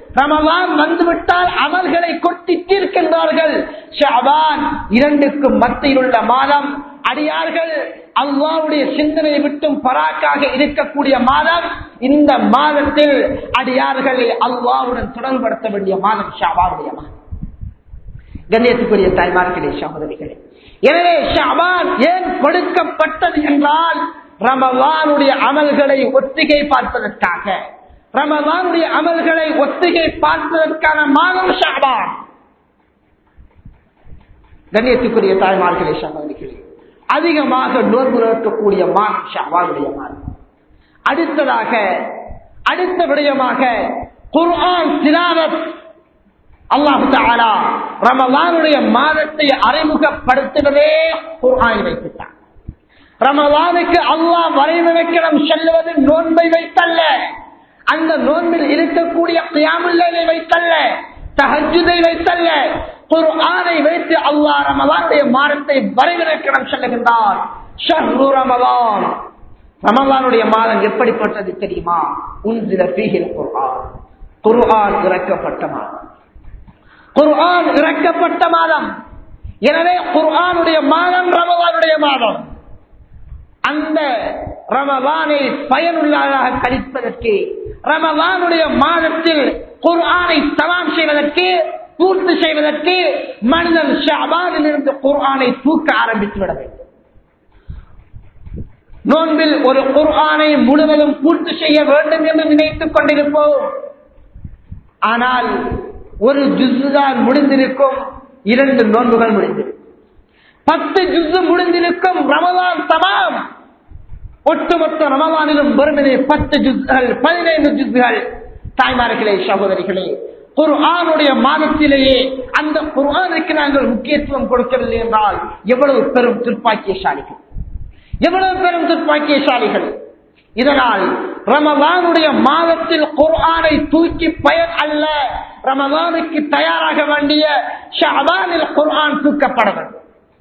ரமலான் வந்துவிட்டால் அமல்களை கொட்டி தீர்க்கின்றார்கள் ஷாபான் இரண்டுக்கும் மத்தியில் உள்ள மாதம் அடியார்கள் அல்லாவுடைய சிந்தனை விட்டும் பராக்காக இருக்கக்கூடிய மாதம் இந்த மாதத்தில் அடியார்களை அல்லாவுடன் தொடர்படுத்த வேண்டிய மாதம் ஷாபாவுடைய மாதம் கண்ணியத்துக்குரிய தாய்மார்களே சகோதரிகளே எனவே ஷாபான் ஏன் கொடுக்கப்பட்டது என்றால் ரமவானுடைய அமல்களை ஒத்திகை பார்ப்பதற்காக ரமவானுடைய அமல்களை ஒத்திகை பார்ப்பதற்கான மாதம் ஷாபான் கண்ணியத்துக்குரிய தாய்மார்களே சகோதரிகளே அதிகமாக நோன்பு இருக்கக்கூடிய மாதம் ஷாபானுடைய மாதம் அடுத்ததாக அடுத்த விடயமாக குர்ஆன் திலாவத் அல்லாஹு தாலா ரமலானுடைய மாதத்தை அறிமுகப்படுத்துவதே குர்ஆனை வைத்துட்டான் ரமலானுக்கு அல்லாஹ் வரைவிலக்கணம் செல்லுவது நோன்பை வைத்தல்ல அந்த நோன்பில் இருக்கக்கூடிய கியாமுல்லை வைத்தல்ல தஹஜுதை வைத்தல்ல குர்ஆனை வைத்து அல்லாஹ் ரமலானுடைய மாதத்தை வரைவிலக்கணம் செல்லுகின்றார் ஷஹ்ரு ரமலான் ரமலானுடைய மாதம் எப்படிப்பட்டது தெரியுமா உன்சில பீகில் குர்ஆன் குர்ஆன் இறக்கப்பட்ட மாதம் குர்ஆன் இறக்கப்பட்ட மாதம் எனவே குர்ஆனுடைய மாதம் ரமலானுடைய மாதம் அந்த ரமலானை பயனுள்ளதாக கழிப்பதற்கு ரமலானுடைய மாதத்தில் குர்ஆனை தமாம் செய்வதற்கு பூர்த்தி செய்வதற்கு மனிதன் ஷாபானில் இருந்து குர்ஆனை தூக்க ஆரம்பித்து விட வேண்டும் நோன்பில் ஒரு குர்ஆனை முழுவதும் பூர்த்தி செய்ய வேண்டும் என்று நினைத்துக் கொண்டிருப்போம் ஆனால் ஒரு ஜுசு தான் முடிந்திருக்கும் இரண்டு நோன்புகள் முடிந்திருக்கும் பத்து ஜுசு முடிந்திருக்கும் ரமலான் தமாம் ஒட்டுமொத்த ரமலானிலும் வெறுமனே பத்து ஜுஸ்கள் பதினைந்து ஜுஸ்கள் தாய்மார்களே சகோதரிகளே குர்ஆனுடைய மாதத்திலேயே அந்த குர்ஆனுக்கு நாங்கள் முக்கியத்துவம் கொடுக்கவில்லை என்றால் எவ்வளவு பெரும் துர்ப்பாக்கியசாலிகள் எவ்வளவு பெரும் துர்ப்பாக்கியசாலிகள் இதனால் ரமலானுடைய மாதத்தில் குர்ஆனை தூக்கி பயன் அல்ல ரமலானுக்கு தயாராக வேண்டிய ஷாபானில் குர்ஆன் தூக்கப்பட வேண்டும்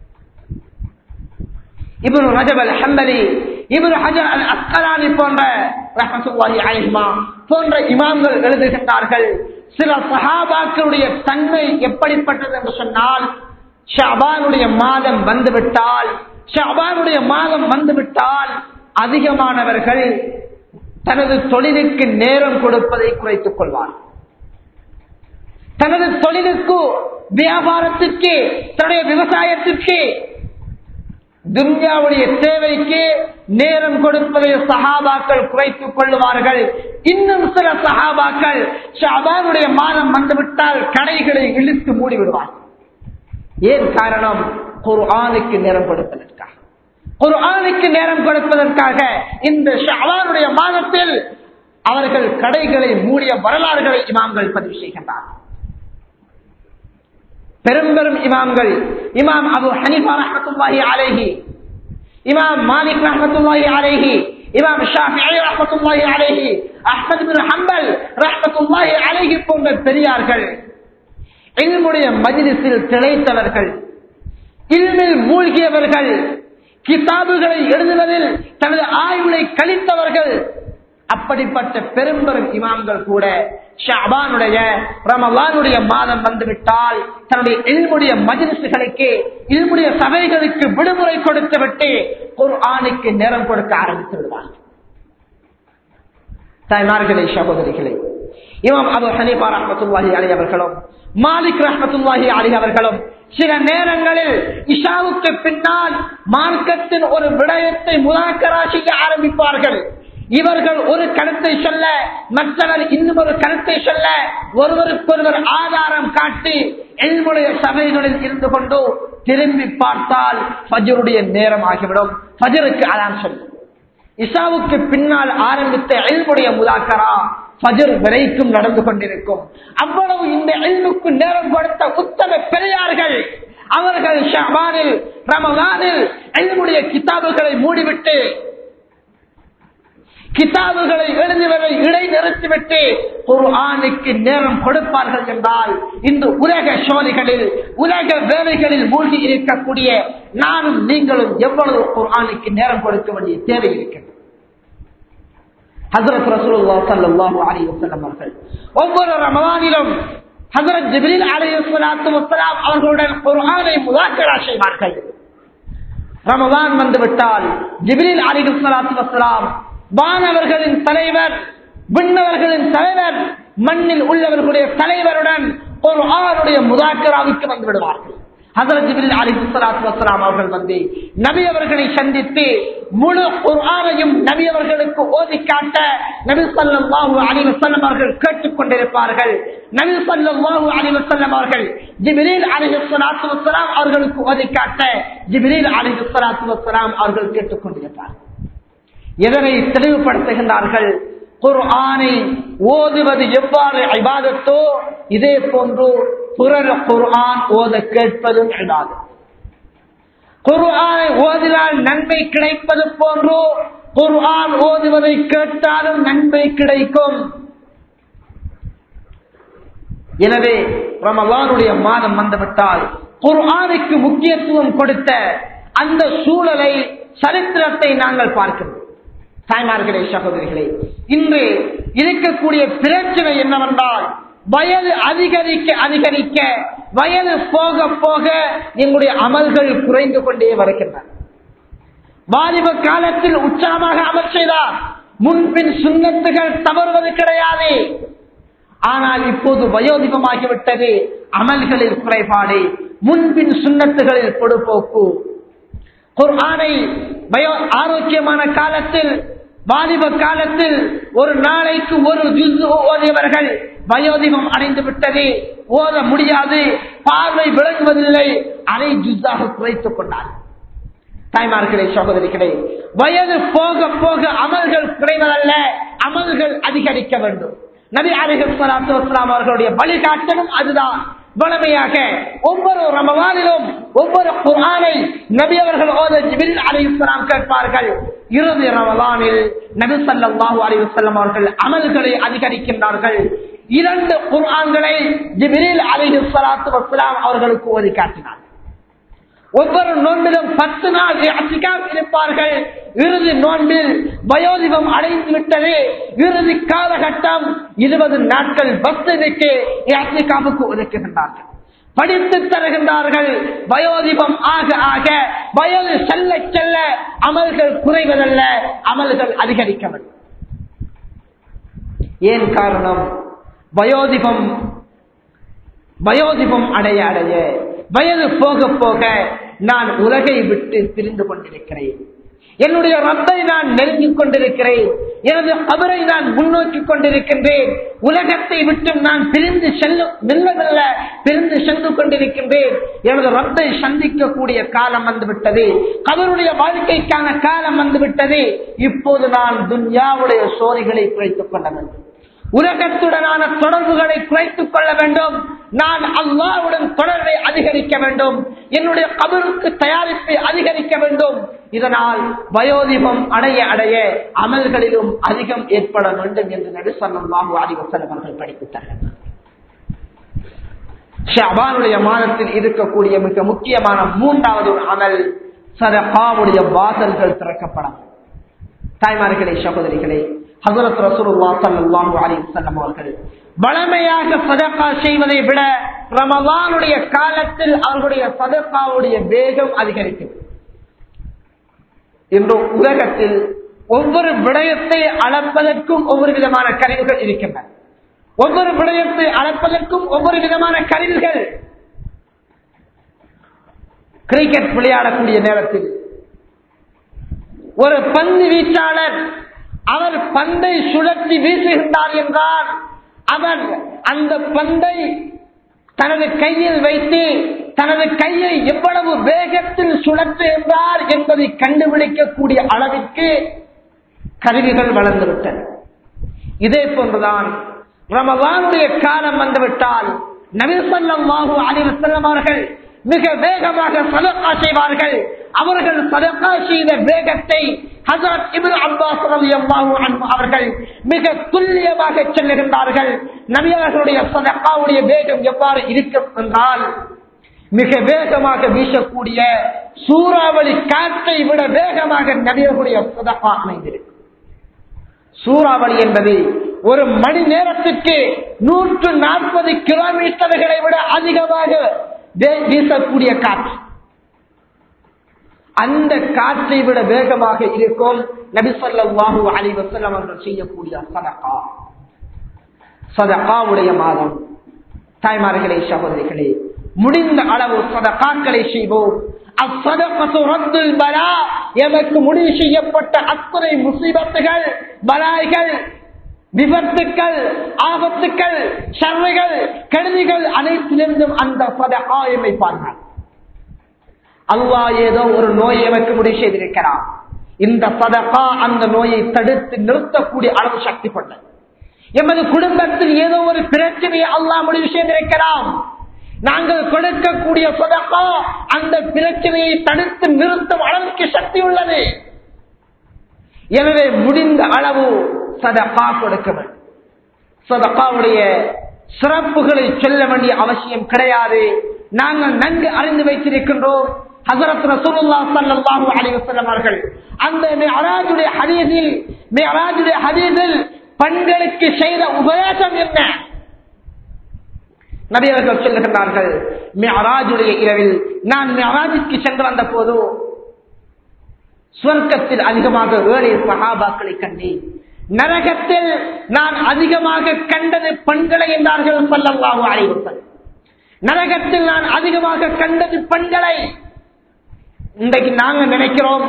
இப்னு ரஜப் அல் ஹம்பலி இப்னு ஹஜர் அல் அஸ்கலானி போன்ற ரஹமத்துல்லாஹி அலைஹிமா போன்ற இமாம்கள் எழுதுகின்றார்கள் சில சஹாபாக்களுடைய தன்மை எப்படிப்பட்டது என்று சொன்னால் ஷாபானுடைய மாதம் வந்துவிட்டால் ஷாபானுடைய மாதம் வந்துவிட்டால் அதிகமானவர்கள் தனது தொழிலுக்கு நேரம் கொடுப்பதை குறைத்துக் கொள்வார் தனது தொழிலுக்கு வியாபாரத்திற்கு தன்னுடைய விவசாயத்திற்கு துன்யாவுடைய தேவைக்கு நேரம் கொடுப்பதை சஹாபாக்கள் குறைத்துக் கொள்ளுவார்கள் இன்னும் சில சஹாபாக்கள் ஷாபானுடைய மாதம் வந்துவிட்டால் கடைகளை இழுத்து மூடிவிடுவார் ஏன் காரணம் குர்ஆனுக்கு நேரம் கொடுப்பதற்காக குர்ஆனுக்கு நேரம் கொடுப்பதற்காக இந்த ஷாபானுடைய மாதத்தில் அவர்கள் கடைகளை மூடிய வரலாறுகளை இமாம்கள் பதிவு செய்கின்றார்கள் பெரும் பெரும் இமாம்கள் இமாம் அபு ஹனிஃபா ரஹமத்துல்லாஹி அலைஹி இமாம் மாலிக் ரஹமத்துல்லாஹி அலைஹி இமாம் ஷாஃபிஈ ரஹமத்துல்லாஹி அலைஹி அஹ்மத் பின் ஹம்பல் ரஹமத்துல்லாஹி அலைஹி போன்ற பெரியார்கள் இல்முடைய மஜ்லிஸில் திளைத்தவர்கள் இல்மில் மூழ்கியவர்கள் கிதாபுகளை எழுதுவதில் தனது ஆய்வுகளை கழித்தவர்கள் அப்படிப்பட்ட பெரும்பெரும் இமாம்கள் கூட ஷாபானுடைய ரமலானுடைய மாதம் வந்துவிட்டால் தன்னுடைய இல்முடைய மஜிலிசுகளுக்கு இல்முடைய சபைகளுக்கு விடுமுறை கொடுத்து விட்டு ஒரு ஆணுக்கு நேரம் கொடுக்க ஆரம்பித்து விடுவார் தாய்மார்களே சகோதரிகளே இமாம் அபு ஹனீஃபா ரஹமத்துல்லாஹி அலி அவர்களும் மாலிக் ரஹமத்துல்லாஹி அலி அவர்களும் சில நேரங்களில் இஷாவுக்கு பின்னால் மார்க்கத்தின் ஒரு விடயத்தை முதாக்கரா செய்ய ஆரம்பிப்பார்கள் இவர்கள் ஒரு கருத்தை சொல்ல மற்றவர் இன்னும் ஒரு கருத்தை சொல்ல ஒருவருக்கொருவர் ஆதாரம் காட்டி எல்முடைய சபைகளில் இருந்து கொண்டு திரும்பி பார்த்தால் ஃபஜருடைய நேரம் ஆகிவிடும் ஃபஜருக்கு அதான் சொல்லும் இசாவுக்கு பின்னால் ஆரம்பித்த எல்முடைய முதாக்கரா ஃபஜர் வரைக்கும் நடந்து கொண்டிருக்கும் அவ்வளவு இந்த எல்முக்கு நேரம் கொடுத்த உத்தம பெரியார்கள் அவர்கள் ஷபானில் ரமலானில் எல்முடைய கிதாபுகளை மூடிவிட்டு கிதாபுகளை எழுதுவதை இடை நிறுத்திவிட்டு ஒரு ஆணுக்கு நேரம் கொடுப்பார்கள் என்றால் இந்த உலக சோழிகளில் உலக வேலைகளில் மூழ்கி இருக்கக்கூடிய நானும் நீங்களும் எவ்வளவு ஒரு ஆணுக்கு நேரம் கொடுக்க வேண்டிய தேவை இருக்கிறது ஹசரத் ரசூலுல்லாஹ் ஸல்லல்லாஹு அலைஹி வஸல்லம் அவர்கள் ஒவ்வொரு ரமலானிலும் ஹசரத் ஜிப்ரீல் அலைஹிஸ்ஸலாத்து வஸ்ஸலாம் அவர்களுடன் குர்ஆனை முதாக்கரா செய்வார்கள் ரமலான் வந்துவிட்டால் ஜிப்ரீல் அலைஹிஸ்ஸலாத்து வஸ்ஸலாம் வானவர்களின் தலைவர் விண்ணவர்களின் தலைவர் மண்ணில் உள்ளவர்களுடைய தலைவருடன் ஒரு ஆளுடைய முதாக்கராவுக்கு வந்து விடுவார்கள் ஹசரத் ஜிப்ரீல் அலிஹுசலாத்து வசலாம் அவர்கள் வந்து நபி அவர்களை சந்தித்து முழு குர்ஆனையும் நபி அவர்களுக்கு ஓதி காட்ட நபி ஸல்லல்லாஹு அலைஹி வஸல்லம் அவர்கள் கேட்டுக் கொண்டிருப்பார்கள் நபி ஸல்லல்லாஹு அலைஹி வஸல்லம் அவர்கள் ஜிப்ரீல் அலைஹிஸ்ஸலாத்து வஸலாம் அவர்களுக்கு ஓதி காட்ட ஜிப்ரீல் அலைஹிஸ்ஸலாத்து வஸலாம் அவர்கள் கேட்டுக் கொண்டிருப்பார்கள் எதனை தெளிவுபடுத்துகின்றார்கள் குர்ஆனை ஓதுவது எவ்வாறு இபாதத்தோ இதே போன்று பிறர் குர்ஆன் ஓத கேட்பதும் இபாதத் குர்ஆனை ஓதினால் நன்மை கிடைப்பது போன்று குர்ஆன் ஓதுவதை கேட்டாலும் நன்மை கிடைக்கும் எனவே ரமலானுடைய மாதம் வந்துவிட்டால் குர்ஆனுக்கு முக்கியத்துவம் கொடுத்த அந்த சூழலை சரித்திரத்தை நாங்கள் பார்க்கிறோம் தாய்மார்களே சகோதரிகளே இன்று இருக்கக்கூடிய பிரச்சனை என்னவென்றால் வயது அதிகரிக்க அதிகரிக்க வயது போக போக எங்களுடைய அமல்கள் குறைந்து கொண்டே வருகின்றன வாலிப காலத்தில் உற்சாகமாக அமல் செய்தார் முன்பின் சுண்ணத்துகள் தவறுவது கிடையாது ஆனால் இப்போது வயோதிபமாகிவிட்டது அமல்களில் குறைபாடு முன்பின் சுண்ணத்துகளில் பொடுபோக்கு குர்ஆனை வயோ ஆரோக்கியமான காலத்தில் வாலிப காலத்தில் ஒரு நாளைக்கு ஒரு ஜுஸ் ஓதியவர்கள் வயோதிபம் அடைந்து விட்டது ஓத முடியாது பார்வை விளங்குவதில்லை அதை ஜுஸாக குறைத்துக் கொண்டார் தாய்மார்களே சகோதரிகளே வயது போக போக அமல்கள் குறைவதல்ல அமல்கள் அதிகரிக்க வேண்டும் நபி அலிஹலாத்து வஸ்லாம் அவர்களுடைய வழிகாட்டலும் அதுதான் வளமையாக ஒவ்வொரு ரமவானிலும் ஒவ்வொரு குரானை நபி அவர்கள் ஓத ஜிபில் அலிஸ்லாம் கேட்பார்கள் இறுதி ரமலானில் நபி சல்லாஹூ அலிவசல்லம் அவர்கள் அமல்களை அதிகரிக்கின்றார்கள் இரண்டு குர்ஆன்களை ஜிபிரில் அலிஹு சலாத்து வஸ்லாம் அவர்களுக்கு ஓதி காட்டினார் ஒவ்வொரு நோன்பிலும் பத்து நாள் இருப்பார்கள் இறுதி நோன்பில் வயோதிபம் அடைந்து விட்டது இறுதி காலகட்டம் இருபது நாட்கள் பஸ்துக்கு யாத்திகாவுக்கு ஒதுக்குகின்றார்கள் படித்து தருகின்றார்கள் வயோதிபம் ஆக ஆக வயது செல்ல செல்ல அமல்கள் குறைவதல்ல அமல்கள் அதிகரிக்க வேண்டும் ஏன் காரணம் வயோதிபம் வயோதிபம் அடைய அடைய வயது போக போக நான் உலகை விட்டு பிரிந்து கொண்டிருக்கிறேன் என்னுடைய ரப்பை நான் நெருங்கிக் கொண்டிருக்கிறேன் எனது கபரை நான் முன்னோக்கி கொண்டிருக்கின்றேன் உலகத்தை விட்டு நான் பிரிந்து செல்லும் மெல்லமெல்ல பிரிந்து சென்று கொண்டிருக்கின்றேன் எனது ரப்பை சந்திக்கக்கூடிய காலம் வந்துவிட்டது கபருடைய வாழ்க்கைக்கான காலம் வந்துவிட்டது இப்போது நான் துன்யாவுடைய சோரிகளை குறைத்துக் கொள்ள வேண்டும் உலகத்துடனான தொடர்புகளை குறைத்துக் கொள்ள வேண்டும் நான் அல்லாவுடன் தொடர்பை அதிகரிக்க வேண்டும் என்னுடைய கபருக்கு தயாரிப்பை அதிகரிக்க வேண்டும் இதனால் வயோதிபம் அடைய அடைய அமல்களிலும் அதிகம் ஏற்பட வேண்டும் என்று நடுசல்லாஹு ஆதிவசலம் அவர்கள் படிப்பித்தார்கள் ஷபானுடைய மாதத்தில் இருக்கக்கூடிய மிக முக்கியமான மூன்றாவது ஒரு அமல் சரகாவுடைய வாசல்கள் திறக்கப்படும் தாய்மார்களே சகோதரிகளே ஹசரத் ரசூலுல்லாஹ் ஸல்லல்லாஹு அலைஹி வஸல்லம் அவர்கள் வளமையாக சதகா செய்வதை விட ரமலானுடைய காலத்தில் அவர்களுடைய சதகாவுடைய வேகம் அதிகரிக்கும் இன்று உலகத்தில் ஒவ்வொரு விடயத்தை அளப்பதற்கும் ஒவ்வொரு விதமான கருவிகள் இருக்கின்றன ஒவ்வொரு விடயத்தை அளப்பதற்கும் ஒவ்வொரு விதமான கருவிகள் கிரிக்கெட் விளையாடக்கூடிய நேரத்தில் ஒரு பந்து வீச்சாளர் அவர் பந்தை சுழற்றி வீசுகின்றார் என்றால் அவர் அந்த பந்தை தனது கையில் வைத்து தனது கையை எவ்வளவு வேகத்தில் சுழற்றுகின்றார் என்பதை கண்டுபிடிக்கக்கூடிய அளவிற்கு கருவிகள் வளர்ந்துவிட்டன இதே போன்றுதான் ரமவானுடைய காலம் வந்துவிட்டால் நபிசல்லாஹு அலிவசல்லம் அவர்கள் மிக வேகமாக சதக்கா செய்வார்கள் அவர்கள் சதக்கா செய்த வேகத்தை ஹசரத் இபின் அப்பாஸ் ரலியல்லாஹு அன்ஹு அவர்கள் மிக துல்லியமாக செல்லுகின்றார்கள் நபி அவர்களுடைய சதக்காவுடைய வேகம் எவ்வாறு இருக்கும் என்றால் மிக வேகமாக வீசக்கூடிய சூறாவளி காற்றை விட வேகமாக நபியர்களுடைய சதக்கா அமைந்திருக்கும் சூறாவளி என்பது ஒரு மணி நேரத்திற்கு நூற்று நாற்பது கிலோமீட்டர்களை விட அதிகமாக வே- வீசக்கூடிய காற்று அந்த காற்றை விட வேகமாக இருக்கும் நபிசல்லாஹு அலி வசல்லம் அவர்கள் செய்யக்கூடிய சதகா சதகாவுடைய மாதம் தாய்மார்களே சகோதரிகளே முடிந்த அளவு சதகாக்களை செய்வோம் அச்சதகத்து ரத்துல் பலா எமக்கு முடிவு செய்யப்பட்ட அத்தனை முசீபத்துகள் பலாய்கள் விபத்துக்கள் ஆபத்துக்கள் சர்வைகள் கெடுதிகள் அனைத்திலிருந்தும் அந்த சதகா எமைப்பார்கள் அல்லாஹ் ஏதோ ஒரு நோயை எமக்கு முடிவு செய்திருக்கிறான் இந்த சதகா அந்த நோயை தடுத்து நிறுத்தக்கூடிய அளவு சக்தி கொண்டது எமது குடும்பத்தில் ஏதோ ஒரு பிரச்சனையை அல்லாஹ் முடிவு செய்திருக்கிறான் நாங்கள் கொடுக்கக்கூடிய சதகா அந்த பிரச்சனையை தடுத்து நிறுத்தும் அளவுக்கு சக்தி உள்ளது எனவே முடிந்த அளவு சதகா கொடுக்க வேண்டும் சதகாவுடைய சிறப்புகளை சொல்ல வேண்டிய அவசியம் கிடையாது நாங்கள் நன்கு அறிந்து வைத்திருக்கின்றோம் ஹசரத் ரசூலுல்லாஹ் ஸல்லல்லாஹு அலைஹி வஸல்லம் அவர்கள் அந்த மிஅராஜுடைய ஹதீஸில் மிஅராஜுடைய ஹதீஸில் பெண்களுக்கு செய்த உபதேசம் என்ன நபி அவர்கள் சொல்லுகின்றார்கள் மிஅராஜுடைய இரவில் நான் மிஅராஜுக்கு சென்று வந்த போது சுவர்க்கத்தில் அதிகமாக ஏழை சஹாபாக்களை கண்டேன் நரகத்தில் நான் அதிகமாக கண்டது பெண்களை என்றார்கள் சொல்லல்லாஹு அலைஹி வஸல்லம் நரகத்தில் நான் அதிகமாக கண்டது பெண்களை இன்றைக்கு நாங்க நினைக்கிறோம்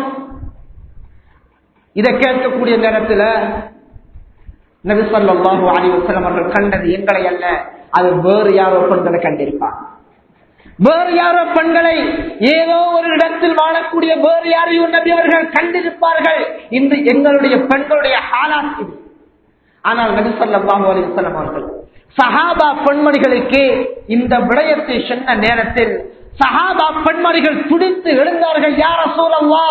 இதை கேட்கக்கூடிய நேரத்தில் நபி ஸல்லல்லாஹு அலைஹி வஸல்லம் அவர்கள் கண்டது எங்களை அல்ல அது வேறு யாரோ பெண்களை கண்டிருப்பார் வேறு யாரோ பெண்களை ஏதோ ஒரு இடத்தில் வாழக்கூடிய வேறு யாரையும் நபி அவர்கள் கண்டிருப்பார்கள் இன்று எங்களுடைய பெண்களுடைய ஹாலாத் இது ஆனால் நபி ஸல்லல்லாஹு அலைஹி வஸல்லம் அவர்கள் சஹாபா பெண்மணிகளுக்கு இந்த விடயத்தை சொன்ன நேரத்தில் சஹாபா பெண்மணிகள் துடித்து எழுந்தார்கள் யார சூழல்லா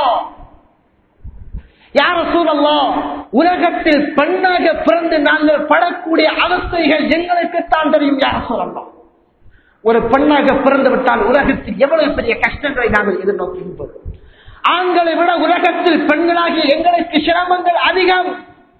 யார சூழல்லா உலகத்தில் பெண்ணாக பிறந்து நாங்கள் படக்கூடிய அவஸ்தைகள் எங்களுக்குத்தான் தெரியும் யார சூழல்லாம் ஒரு பெண்ணாக பிறந்து விட்டால் உலகத்தில் எவ்வளவு பெரிய கஷ்டங்களை நாங்கள் எதிர்நோக்கின்றோம் ஆண்களை விட உலகத்தில் பெண்களாகிய எங்களுக்கு சிரமங்கள் அதிகம்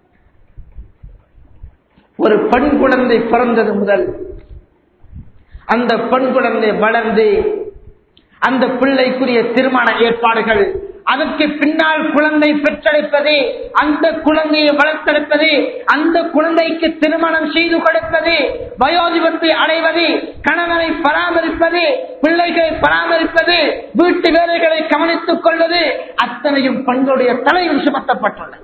ஒரு பெண் குழந்தை பிறந்தது முதல் அந்த பெண் குழந்தை வளர்ந்து அந்த பிள்ளைக்குரிய திருமண ஏற்பாடுகள் அதற்கு பின்னால் குழந்தை பெற்றெடுப்பது அந்த குழந்தையை வளர்த்தெடுப்பது அந்த குழந்தைக்கு திருமணம் செய்து கொடுப்பது வயோதிபத்தை அடைவது கணவனை பராமரிப்பது பிள்ளைகளை பராமரிப்பது வீட்டு வேலைகளை கவனித்துக் கொள்வது அத்தனையும் பெண்களுடைய தலையில் சுமத்தப்பட்டுள்ளது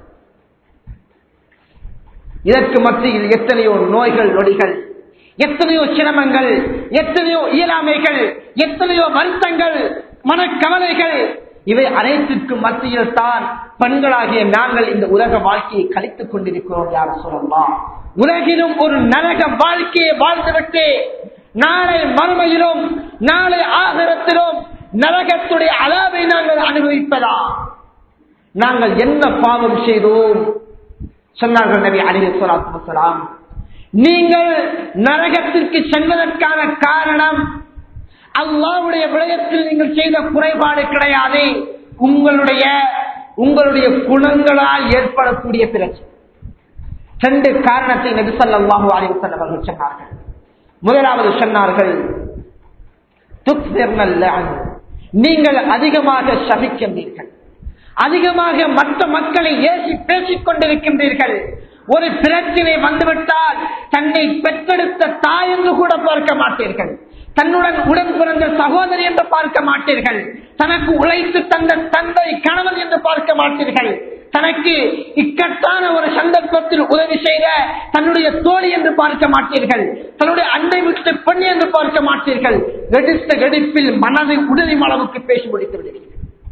இதற்கு மத்தியில் எத்தனையோ நோய்கள் நொடிகள் எத்தனையோ சிரமங்கள் எத்தனையோ இயலாமைகள் எத்தனையோ வருத்தங்கள் மனக்கவலைகள் இவை அனைத்திற்கும் மத்தியில் தான் பெண்களாகிய நாங்கள் இந்த உலக வாழ்க்கையை கழித்துக் கொண்டிருக்கிறோம் யார் சொல்லலாம் உலகிலும் ஒரு நரக வாழ்க்கையை வாழ்ந்துவிட்டு நாளை மறுமையிலும் நாளை ஆகரத்திலும் நரகத்துடைய அளவை நாங்கள் அனுபவிப்பதா நாங்கள் என்ன பாவம் செய்தோம் சொன்னார்கள் நபி அலி சொலாத்து வசலாம் நீங்கள் நரகத்திற்கு செல்வதற்கான காரணம் அல்லாவுடைய விடயத்தில் நீங்கள் செய்த குறைபாடு கிடையாது உங்களுடைய உங்களுடைய குணங்களால் ஏற்படக்கூடிய பிரச்சனை ரெண்டு காரணத்தை நபி ஸல்லல்லாஹு அலைஹி வஸல்லம் அவர்கள் சொன்னார்கள் முதலாவது சொன்னார்கள் துக்ஃபிர்னல் லஅன். நீங்கள் அதிகமாக சபிக்கின்றீர்கள் அதிகமாக மற்ற மக்களை ஏசி பேசிக் கொண்டிருக்கின்றீர்கள் ஒரு பிரச்சனை வந்துவிட்டால் தன்னை பெற்றெடுத்த தாய் என்று கூட பார்க்க மாட்டீர்கள் தன்னுடன் உடன் பிறந்த சகோதரி என்று பார்க்க மாட்டீர்கள் தனக்கு உழைத்து தந்த தந்தை கணவன் என்று பார்க்க மாட்டீர்கள் தனக்கு இக்கட்டான ஒரு சந்தர்ப்பத்தில் உதவி செய்த தன்னுடைய தோழி என்று பார்க்க மாட்டீர்கள் தன்னுடைய அண்டை விட்டு பெண் என்று பார்க்க மாட்டீர்கள் எடுத்த எடுப்பில் மனதை உடலின் அளவுக்கு பேசி முடித்து விடுவீர்கள்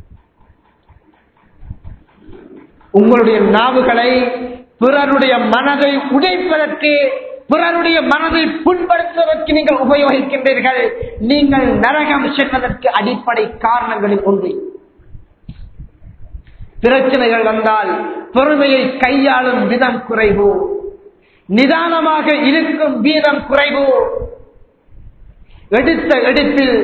உங்களுடைய நாவுகளை பிறருடைய மனதை உடைப்பதற்கு பிறருடைய மனதை புண்படுத்துவதற்கு நீங்கள் உபயோகிக்கின்றீர்கள் நீங்கள் நரகம் செல்வதற்கு அடிப்படை காரணங்களில் ஒன்று பிரச்சனைகள் வந்தால் பொறுமையை கையாளும் விதம் குறைவு நிதானமாக இருக்கும் வீதம் குறைவு எடுத்த எடுப்பில்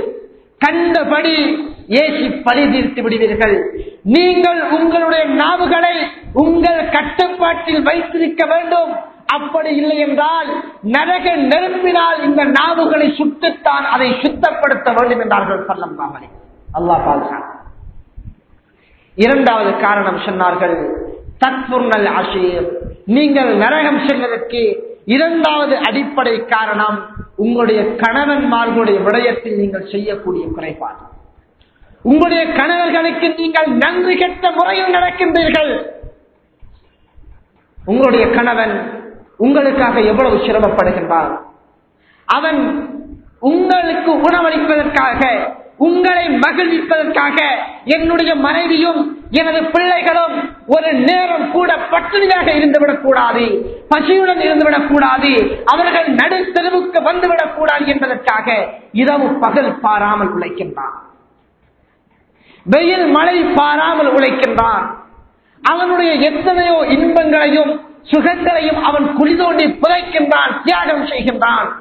கண்டபடி ஏசி பழி தீர்த்து விடுவீர்கள் நீங்கள் உங்களுடைய நாவுகளை உங்கள் கட்டுப்பாட்டில் வைத்திருக்க வேண்டும் அப்படி இல்லை என்றால் நரக நெருப்பினால் இந்த நாவுகளை சுட்டுத்தான் அதை சுத்தப்படுத்த வேண்டும் என்றார்கள் சொல்லம் பாமலை அல்லாஹ் பாதுகாப்பு இரண்டாவது காரணம் சொன்னார்கள் தத்புர்ணல் ஆசிரியர் நீங்கள் நரகம் செல்வதற்கு இரண்டாவது அடிப்படை காரணம் உங்களுடைய கணவன்மார்களுடைய விடயத்தில் நீங்கள் செய்யக்கூடிய குறைபாடு உங்களுடைய கணவர்களுக்கு நீங்கள் நன்றி கெட்ட முறையில் நடக்கின்றீர்கள் உங்களுடைய கணவன் உங்களுக்காக எவ்வளவு சிரமப்படுகின்றான் அவன் உங்களுக்கு உணவளிப்பதற்காக உங்களை மகிழ்விப்பதற்காக என்னுடைய மனைவியும் எனது பிள்ளைகளும் ஒரு நேரம் கூட பட்டினியாக இருந்துவிடக் கூடாது பசியுடன் இருந்துவிடக் கூடாது அவர்கள் நடுத்தெருவுக்கு வந்துவிடக் கூடாது என்பதற்காக இரவு பகல் பாராமல் உழைக்கின்றான் வெயில் மழை பாராமல் உழைக்கின்றான் அவனுடைய எத்தனையோ இன்பங்களையும் சுகங்களையும் அவன் குளிதோண்டி புதைக்கின்றான் தியாகம் செய்கின்றான்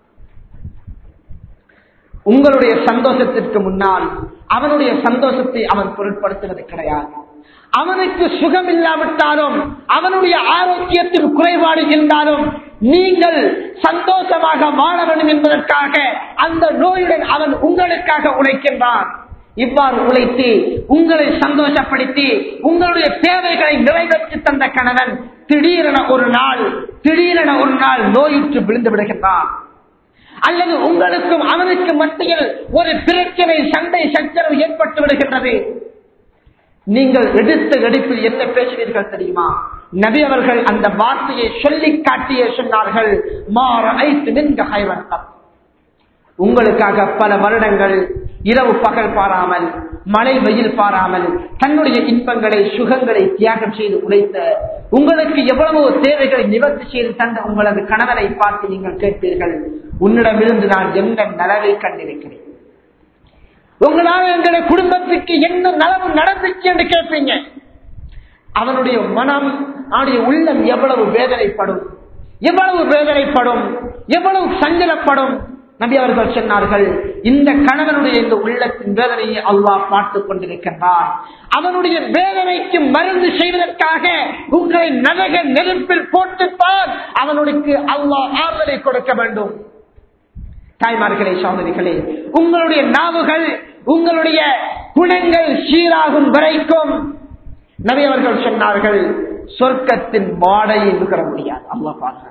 உங்களுடைய சந்தோஷத்திற்கு முன்னால் அவனுடைய சந்தோஷத்தை அவன் பொருட்படுத்துவது கிடையாது அவனுக்கு சுகம் இல்லாவிட்டாலும் அவனுடைய ஆரோக்கியத்தில் குறைபாடு இருந்தாலும் நீங்கள் சந்தோஷமாக வாழ வேண்டும் என்பதற்காக அந்த நோயுடன் அவன் உங்களுக்காக உழைக்கின்றான் இவ்வாறு உழைத்து உங்களை சந்தோஷப்படுத்தி உங்களுடைய தேவைகளை நிறைவேற்றி தந்த கணவன் திடீரென ஒரு நாள் திடீரென ஒரு நாள் நோயுற்று விழுந்து விடுகின்றான் அல்லது உங்களுக்கும் அவனுக்கு மத்தியில் ஒரு பிரச்சனை சண்டை சச்சரவு ஏற்பட்டு விடுகின்றது நீங்கள் எடுத்த எடுப்பில் என்ன பேசுவீர்கள் தெரியுமா நபி அவர்கள் அந்த வார்த்தையை சொல்லி காட்டியே சொன்னார்கள் மாற ஐத்து நின்ற கைவர்த்தம் உங்களுக்காக பல வருடங்கள் இரவு பகல் பாராமல் மழை வெயில் பாராமல் தன்னுடைய இன்பங்களை சுகங்களை தியாகம் செய்து உழைத்த உங்களுக்கு எவ்வளவோ தேவைகளை நிவர்த்தி செய்து தந்த உங்களது கணவனை பார்த்து நீங்கள் கேட்பீர்கள் உன்னிடமிருந்து நான் என்ன நலவை கண்டிருக்கிறேன் உங்களால் எங்களுடைய குடும்பத்துக்கு என்ன நலவு நடந்துச்சு என்று கேட்பீங்க அவனுடைய மனம் அவனுடைய உள்ளம் எவ்வளவு வேதனைப்படும் எவ்வளவு வேதனைப்படும் எவ்வளவு சஞ்சலப்படும் நபி அவர்கள் சொன்னார்கள் இந்த கணவனுடைய இந்த உள்ளத்தின் வேதனையை அல்லாஹ் பார்த்துக் கொண்டிருக்கின்றான் அவனுடைய வேதனைக்கு மருந்து செய்வதற்காக உங்களை நரக நெருப்பில் போட்டுத்தான் அவனுக்கு அல்லாஹ் ஆறுதலை கொடுக்க வேண்டும் தாய்மார்களே சகோதரிகளே உங்களுடைய நாவுகள் உங்களுடைய குணங்கள் சீராகும் வரைக்கும் நபி அவர்கள் சொன்னார்கள் சொர்க்கத்தின் வாடையை நுகர முடியாது அல்லாஹ் பாருங்கள்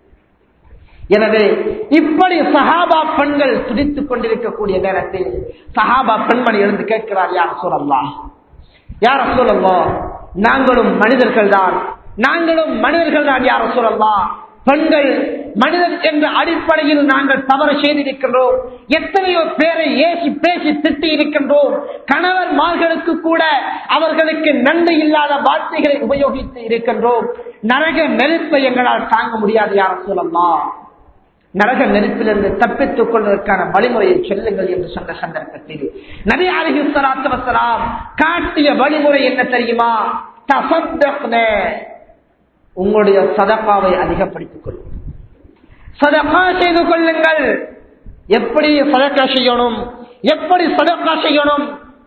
எனவே இப்படி சஹாபா பெண்கள் துடித்துக் கொண்டிருக்கக்கூடிய நேரத்தில் சஹாபா பெண்மணி எழுந்து கேட்கிறார் யார் சூழல்லா யார் சூழல்லா நாங்களும் மனிதர்கள் தான் நாங்களும் மனிதர்கள் தான் யார் சூழல்லா பெண்கள் மனிதன் என்ற அடிப்படையில் நாங்கள் தவறு செய்திருக்கின்றோம் எத்தனையோ பேரை ஏசி பேசி திட்டி இருக்கின்றோம் கணவன்மார்களுக்கு கூட அவர்களுக்கு நன்மை இல்லாத வார்த்தைகளை உபயோகித்து இருக்கின்றோம் நரக நெருப்பை எங்களால் தாங்க முடியாது யார சொல்லலாம் நரக நெருப்பிலிருந்து தப்பித்துக் கொள்வதற்கான வழிமுறையை சொல்லுங்கள் என்று சொன்ன சந்தர்ப்பத்தில் நபி அலஹி சலாத்து வசலாம் காட்டிய வழிமுறை என்ன தெரியுமா தசப்தக்ன உங்களுடைய சதப்பாவை அதிகப்படுத்திக் கொள்ளும் சதப்பா செய்து கொள்ளுங்கள் எப்படி சதக்கா செய்யணும் எப்படி சதக்கா செய்யணும்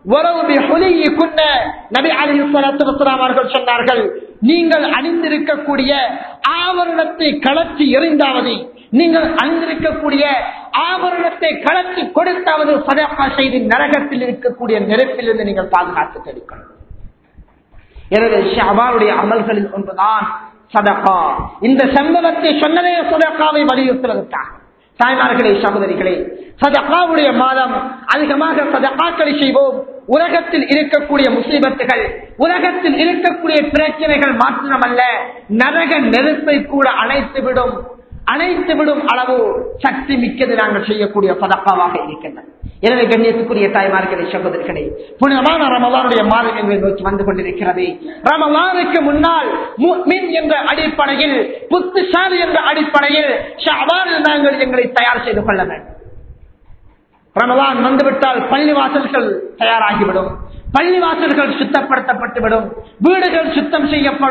அவர்கள் சொன்னார்கள் நீங்கள் அணிந்திருக்கக்கூடிய ஆவரணத்தை கலத்தி எறிந்தாவது நீங்கள் அணிந்திருக்கக்கூடிய ஆவரணத்தை கலத்தி கொடுத்தாவது சதப்பா செய்து நரகத்தில் இருக்கக்கூடிய நெருப்பிலிருந்து நீங்கள் பாதுகாத்து தெரிவிக்கணும் எனவே ஷபாவுடைய அமல்களில் ஒன்றுதான் சதகா இந்த சம்பவத்தை சொன்னதே சதகாவை வலியுறுத்துவதற்காக தாய்மார்களே சகோதரிகளே சதகாவுடைய மாதம் அதிகமாக சதகாக்களை செய்வோம் உலகத்தில் இருக்கக்கூடிய முசீபத்துகள் உலகத்தில் இருக்கக்கூடிய பிரச்சனைகள் மாத்திரமல்ல நரக நெருப்பை கூட அணைத்துவிடும் அணைத்துவிடும் அளவு சக்தி மிக்கது நாங்கள் செய்யக்கூடிய சதக்காவாக இருக்கின்றன எனவே கண்ணியத்துக்குரிய தாய்மார்களே சகோதரிகளே புனிதமான ரமலானுடைய மாதம் எங்களை நோக்கி வந்து கொண்டிருக்கிறது ரமலானுக்கு முன்னால் மின் என்ற அடிப்படையில் புத்துசாலி என்ற அடிப்படையில் ஷாபானில் நாங்கள் எங்களை தயார் செய்து கொள்ள வேண்டும் ரமலான் வந்துவிட்டால் பள்ளி வாசல்கள் தயாராகிவிடும் பள்ளி வாசல்கள் சுத்தப்படுத்தப்பட்டுவிடும் வீடுகள் சுத்தம் செய்யப்படும்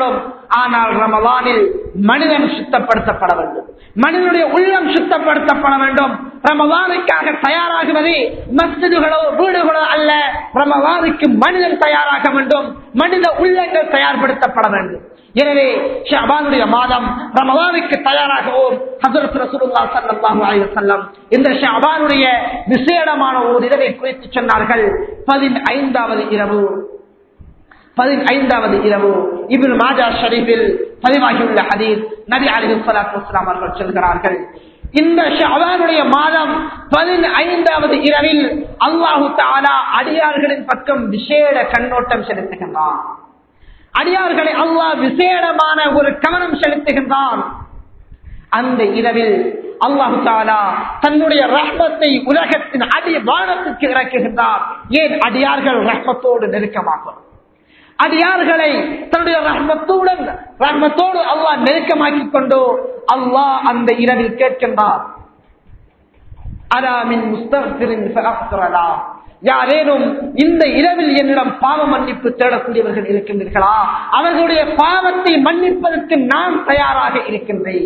ஆனால் ரமலானில் மனிதன் சுத்தப்படுத்தப்பட வேண்டும் மனிதனுடைய உள்ளம் சுத்தப்படுத்தப்பட வேண்டும் ரமலானுக்காக தயாராகுவது மஸ்ஜிதுகளோ வீடுகளோ அல்ல ரமலானுக்கு மனிதன் தயாராக வேண்டும் மனித உள்ளங்கள் தயார்படுத்தப்பட வேண்டும் எனவே ஷாபானுடைய மாதம் ரமலானுக்கு தயாராகவும் ஹசரத் ரசூலுல்லாஹ் ஸல்லல்லாஹு அலைஹி வஸல்லம் இந்த ஷாபானுடைய விசேடமான ஒரு இரவை குறித்து சொன்னார்கள் பதினைந்தாவது இரவு பதினைந்தாவது இரவு இப்னு மாஜா ஷரீஃபில் பதிவாகியுள்ள ஹதீஸ் நபி அலைஹி ஸலாத்து வஸலாம் அவர்கள் சொல்கிறார்கள் இந்த ஷாபானுடைய மாதம் பதினைந்தாவது இரவில் அல்லாஹு தஆலா அடியார்களின் பக்கம் விசேட கண்ணோட்டம் செலுத்துகின்றான் அடியார்களை அல்லாஹ் விசேடமான ஒரு கவனம் செலுத்துகின்றான் அந்த இரவில் அல்லாஹு தாலா தன்னுடைய ரஹ்மத்தை உலகத்தின் அடி வானத்துக்கு இறக்குகின்றார் ஏன் அடியார்கள் ரஹ்மத்தோடு நெருக்கமாகும் அடியார்களை தன்னுடைய ரஹ்மத்துடன் ரஹ்மத்தோடு அல்லாஹ் நெருக்கமாக்கிக் கொண்டு அல்லாஹ் அந்த இரவில் கேட்கின்றார் அராமின் முஸ்தபிரின் யாரேனும் இந்த இரவில் என்னிடம் பாவ மன்னிப்பு தேடக்கூடியவர்கள் இருக்கின்றீர்களா அவர்களுடைய பாவத்தை மன்னிப்பதற்கு நான் தயாராக இருக்கின்றேன்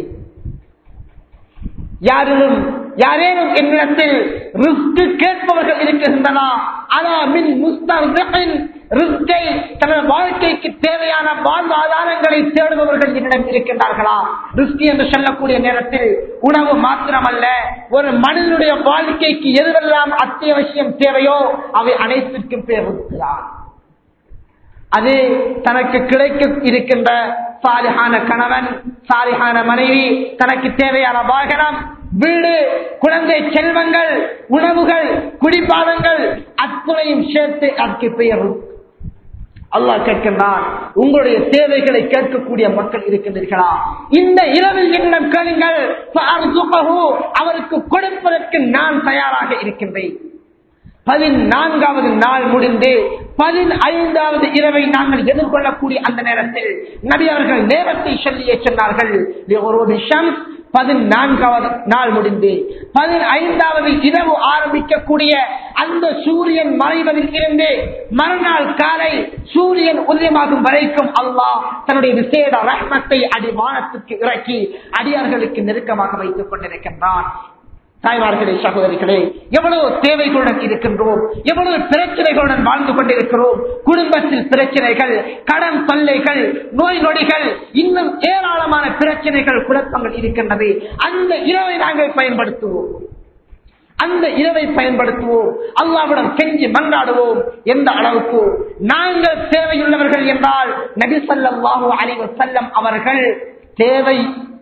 யாரிலும் யாரேனும் என்னிடத்தில் ரிஸ்க் கேட்பவர்கள் இருக்கின்றனா அதா மின் முஸ்தபின் ரிஸ்கை தனது வாழ்க்கைக்கு தேவையான வாழ்வாதாரங்களை தேடுபவர்கள் என்னிடம் இருக்கின்றார்களா ரிஸ்க் என்று சொல்லக்கூடிய நேரத்தில் உணவு மாத்திரமல்ல ஒரு மனிதனுடைய வாழ்க்கைக்கு எதுவெல்லாம் அத்தியாவசியம் தேவையோ அவை அனைத்திற்கும் பேர் இருக்கிறார் அது தனக்கு கிடைக்க இருக்கின்ற சாலிஹான கணவன் சாலிஹான மனைவி தனக்கு தேவையான வாகனம் வீடு குழந்தை செல்வங்கள் உணவுகள் குடிப்பாதங்கள் அத்துணையும் சேர்த்து அதற்கு பெயர் அல்லாஹ் கேட்கின்றான் உங்களுடைய தேவைகளை கேட்கக்கூடிய மக்கள் இருக்கின்றீர்களா இந்த இரவில் என்னிடம் கேளுங்கள் அவருக்கு கொடுப்பதற்கு நான் தயாராக இருக்கின்றேன் பதினான்காவது நாள் முடிந்து பதினைந்தாவது இரவை நாங்கள் எதிர்கொள்ளக்கூடிய அந்த நேரத்தில் நபி அவர்கள் நேரத்தை சொல்லியே சொன்னார்கள் ஒரு விஷயம் பதினான்காவது நாள் முடிந்து பதினைந்தாவது இரவு ஆரம்பிக்கக்கூடிய அந்த சூரியன் மறைவதில் இருந்து மறுநாள் காலை சூரியன் உதயமாகும் வரைக்கும் அல்லாஹ் தன்னுடைய விசேட ரஹ்மத்தை அடிவானத்துக்கு இறக்கி அடியார்களுக்கு நெருக்கமாக வைத்துக் கொண்டிருக்கின்றான் தாய்மார்களே சகோதரிகளே எவ்வளவு தேவைகளுடன் இருக்கின்றோம் எவ்வளவு பிரச்சனைகளுடன் வாழ்ந்து கொண்டிருக்கிறோம் குடும்பத்தில் பிரச்சனைகள் கடன் தொல்லைகள் நோய் நொடிகள் இன்னும் ஏராளமான பிரச்சனைகள் குழப்பங்கள் இருக்கின்றது அந்த இரவை நாங்கள் பயன்படுத்துவோம் அந்த இரவை பயன்படுத்துவோம் அல்லாவிடம் கெஞ்சி மன்றாடுவோம் எந்த அளவுக்கு நாங்கள் தேவையுள்ளவர்கள் என்றால் நபிசல்லாஹு அலைவ செல்லம் அவர்கள் தேவை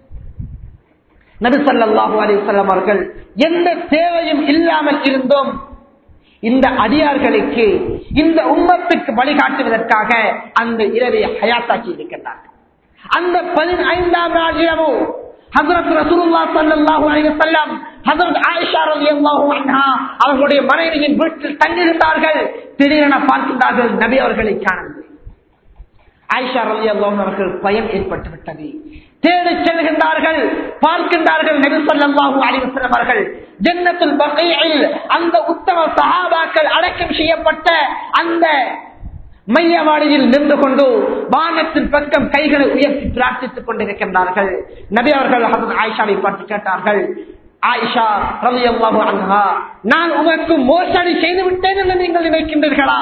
நபிசல்லாஹு அலிசல்லம் அவர்கள் எந்த தேவையும் இல்லாமல் இருந்தோம் இந்த அடியார்களுக்கு இந்த உம்மத்துக்கு வழிகாட்டுவதற்காக அந்த இரவை ஹயாத்தாக்கி இருக்கின்றார்கள் அந்த பதினைந்தாம் நாள் இரவு ஹசரத் ரசூலுல்லாஹ் ஸல்லல்லாஹு அலைஹி வஸல்லம் ஹசரத் ஆயிஷா ரலியல்லாஹு அன்ஹா அவர்களுடைய மனைவியின் வீட்டில் தங்கியிருந்தார்கள் திடீரென பார்க்கின்றார்கள் நபி அவர்களை காணவில்லை ஆயிஷா ரலியல்லாஹு அவர்கள் பயம் ஏற்பட்டு விட்டது தேடி செல்கின்றார்கள் பார்க்கின்றார்கள் நபி ஸல்லல்லாஹு அலைஹி வஸல்லம் அவர்கள் ஜன்னத்துல் பகீஇல் அந்த உத்தம சஹாபாக்கள் அடக்கம் செய்யப்பட்ட அந்த மையவாடியில் நின்று கொண்டு வானத்தின் பக்கம் கைகளை உயர்த்தி பிரார்த்தித்துக் கொண்டிருக்கின்றார்கள் நபி அவர்கள் ஹசரத் ஆயிஷாவை பார்த்து கேட்டார்கள் ஆயிஷா ரலியல்லாஹு அன்ஹா நான் உமக்கு மோசடி செய்து விட்டேன் என்று நீங்கள் நினைக்கின்றீர்களா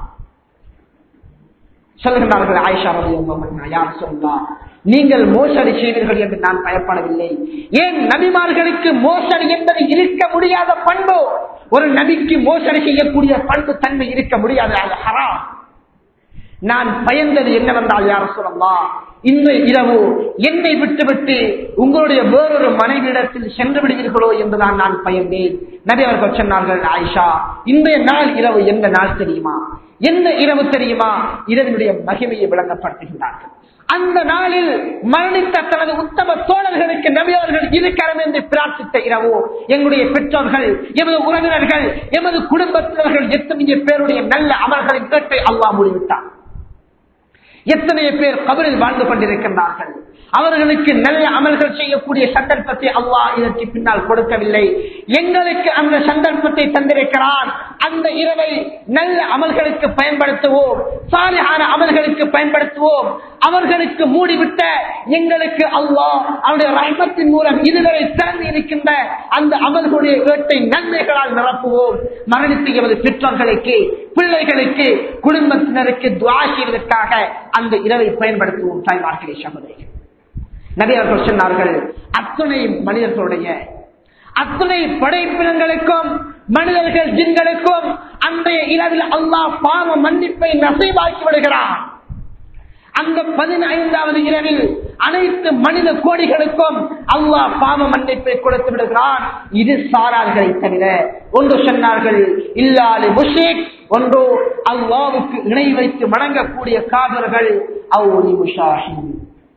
சொல்லுகின்றார்கள் ஆயிஷா ரலியல்லாஹு அன்ஹா யார் சொல்லா நீங்கள் மோசடி செய்வீர்கள் என்று நான் பயப்படவில்லை ஏன் நபிமார்களுக்கு மோசடி என்பது இருக்க முடியாத பண்பு ஒரு நபிக்கு மோசடி செய்யக்கூடிய பண்பு தன்மை இருக்க முடியாது அது ஹராம் நான் பயந்தது என்னவென்றால் யார் சொல்லலாம் இந்த இரவு என்னை விட்டுவிட்டு உங்களுடைய வேறொரு மனைவியிடத்தில் சென்று விடுவீர்களோ என்றுதான் நான் பயந்தேன் நபி அவர்கள் சொன்னார்கள் ஆயிஷா இந்த நாள் இரவு எந்த நாள் தெரியுமா எந்த இரவு தெரியுமா இரவினுடைய மகிமையை விளங்கப்படுத்துகின்றார்கள் அந்த நாளில் மரணித்த தனது உத்தம தோழர்களுக்கு நபி அவர்கள் இருக்கரம் என்று பிரார்த்தித்த இரவு எங்களுடைய பெற்றோர்கள் எமது உறவினர்கள் எமது குடும்பத்தினர்கள் எத்தனைய பேருடைய நல்ல அமல்களின் கேட்டை அல்லாஹ் முடிவிட்டார் எத்தனை பேர் கபரில் வாழ்ந்து கொண்டிருக்கின்றார்கள் அவர்களுக்கு நல்ல அமல்கள் செய்யக்கூடிய சந்தர்ப்பத்தை அல்லாஹ் இதற்கு பின்னால் கொடுக்கவில்லை எங்களுக்கு அந்த சந்தர்ப்பத்தை தந்திருக்கிறான் அந்த இரவை நல்ல அமல்களுக்கு பயன்படுத்துவோம் சாலியான அமல்களுக்கு பயன்படுத்துவோம் அவர்களுக்கு மூடிவிட்ட எங்களுக்கு அல்லாஹ் அவருடைய ரஹ்மத்தின் மூலம் இதுவரை திறந்து இருக்கின்ற அந்த அமல்களுடைய ஏட்டை நன்மைகளால் நிரப்புவோம் மரணித்து எமது பெற்றோர்களுக்கு பிள்ளைகளுக்கு குடும்பத்தினருக்கு துவா செய்வதற்காக அந்த இரவை பயன்படுத்துவோம் தாய்மார்களே சகோதரிகள் நபி அவர்கள் சொன்னார்கள் அத்துணை மனிதர்களுடைய அத்துணை படைப்பினங்களுக்கும் மனிதர்கள் ஜின்களுக்கும் அன்றைய இரவில் அல்லாஹ் பாவ மன்னிப்பை நசைவாக்கி விடுகிறான் அந்த பதினைந்தாவது இரவில் அனைத்து மனித கோடிகளுக்கும் அல்லாஹ் பாவ மன்னிப்பை கொடுத்து விடுகிறான் இது சாரார்களை தவிர ஒன்று சொன்னார்கள் இல்லாது முஷேக் ஒன்றோ அல்லாவுக்கு இணை வைத்து வணங்கக்கூடிய காதர்கள் அவுலி முஷாஹின்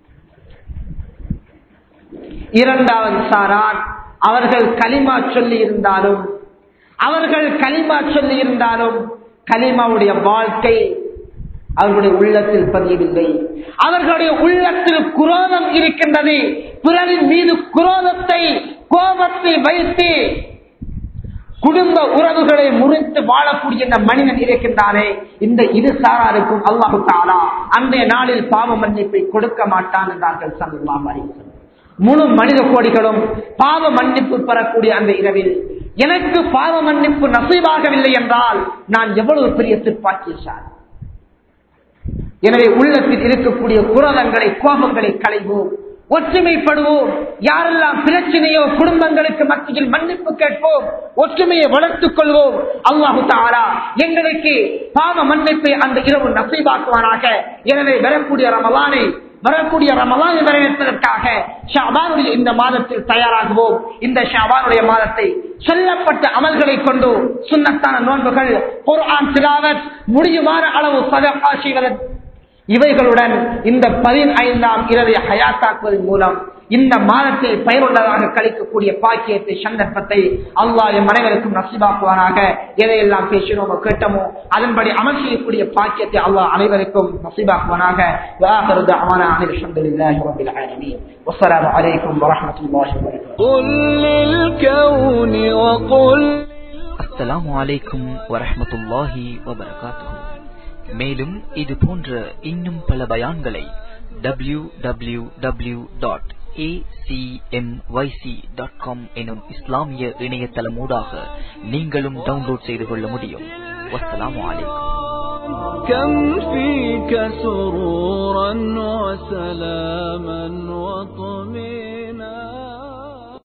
இரண்டாவது சாரார் அவர்கள் களிமா சொல்லி இருந்தாலும் அவர்கள் களிமா சொல்லி இருந்தாலும் களிமாவுடைய வாழ்க்கை அவர்களுடைய உள்ளத்தில் பதியவில்லை அவர்களுடைய உள்ளத்தில் குரோதம் இருக்கின்றது பிறரின் மீது குரோதத்தை கோபத்தை வைத்து குடும்ப உறவுகளை முறித்து வாழக்கூடிய இந்த மனிதன் இருக்கின்றாரே இந்த இரு சாராருக்கும் அல்லாஹு தாலா அன்றைய நாளில் பாவ மன்னிப்பை கொடுக்க மாட்டான் என்றார்கள் சல்லாஹ் அலிவசம் முழு மனித கோடிகளும் பாவ மன்னிப்பு பெறக்கூடிய அந்த இரவில் எனக்கு பாவ மன்னிப்பு நசீவாகவில்லை என்றால் நான் எவ்வளவு பெரிய சிற்பாக்கியசார் எனவே உள்ளத்தில் இருக்கக்கூடிய குரதங்களை கோபங்களை களைவோம் ஒற்றுமைப்படுவோம் யாரெல்லாம் பிரச்சனையோ குடும்பங்களுக்கு மத்தியில் மன்னிப்பு கேட்போம் ஒற்றுமையை வளர்த்துக் கொள்வோம் அல்லாஹு தாரா எங்களுக்கு பாவ மன்னிப்பை அந்த இரவு நசைவாக்குவானாக எனவே வரக்கூடிய ரமலானை வரக்கூடிய ரமலானை வரவேற்பதற்காக ஷாபானுடைய இந்த மாதத்தில் தயாராகுவோம் இந்த ஷாபானுடைய மாதத்தை சொல்லப்பட்ட அமல்களை கொண்டு சுண்ணத்தான நோன்புகள் குர்ஆன் திலாவத் முடியுமான அளவு சதகா செய்வதன் இவைகளுடன் இந்த பதினைந்தாம் இரவை ஹயாத்தாக்குவதன் மூலம் இந்த மாதத்தை பயனுள்ளதாக கழிக்கக்கூடிய பாக்கியத்தை சந்தர்ப்பத்தை அல்லாஹ் எம் அனைவருக்கும் நசிபாக்குவானாக எதையெல்லாம் பேசினோமோ கேட்டோமோ அதன்படி அமல் செய்யக்கூடிய பாக்கியத்தை அல்லாஹ் அனைவருக்கும் நசிபாக்குவானாக والسلام عليكم ورحمة الله وبركاته قل للكون وقل அஸ்ஸலாமு அலைக்கும் வரஹ்மத்துல்லாஹி வபரகாத்துஹு மேலும் இது போன்ற இன்னும் பல பயான்களை W W W dot dot com எனும் இஸ்லாமிய இணையதளமூடாக நீங்களும் டவுன்லோட் செய்து கொள்ள முடியும் வஸ்ஸலாமு அலைக்கும் كم فيك سرورا وسلاما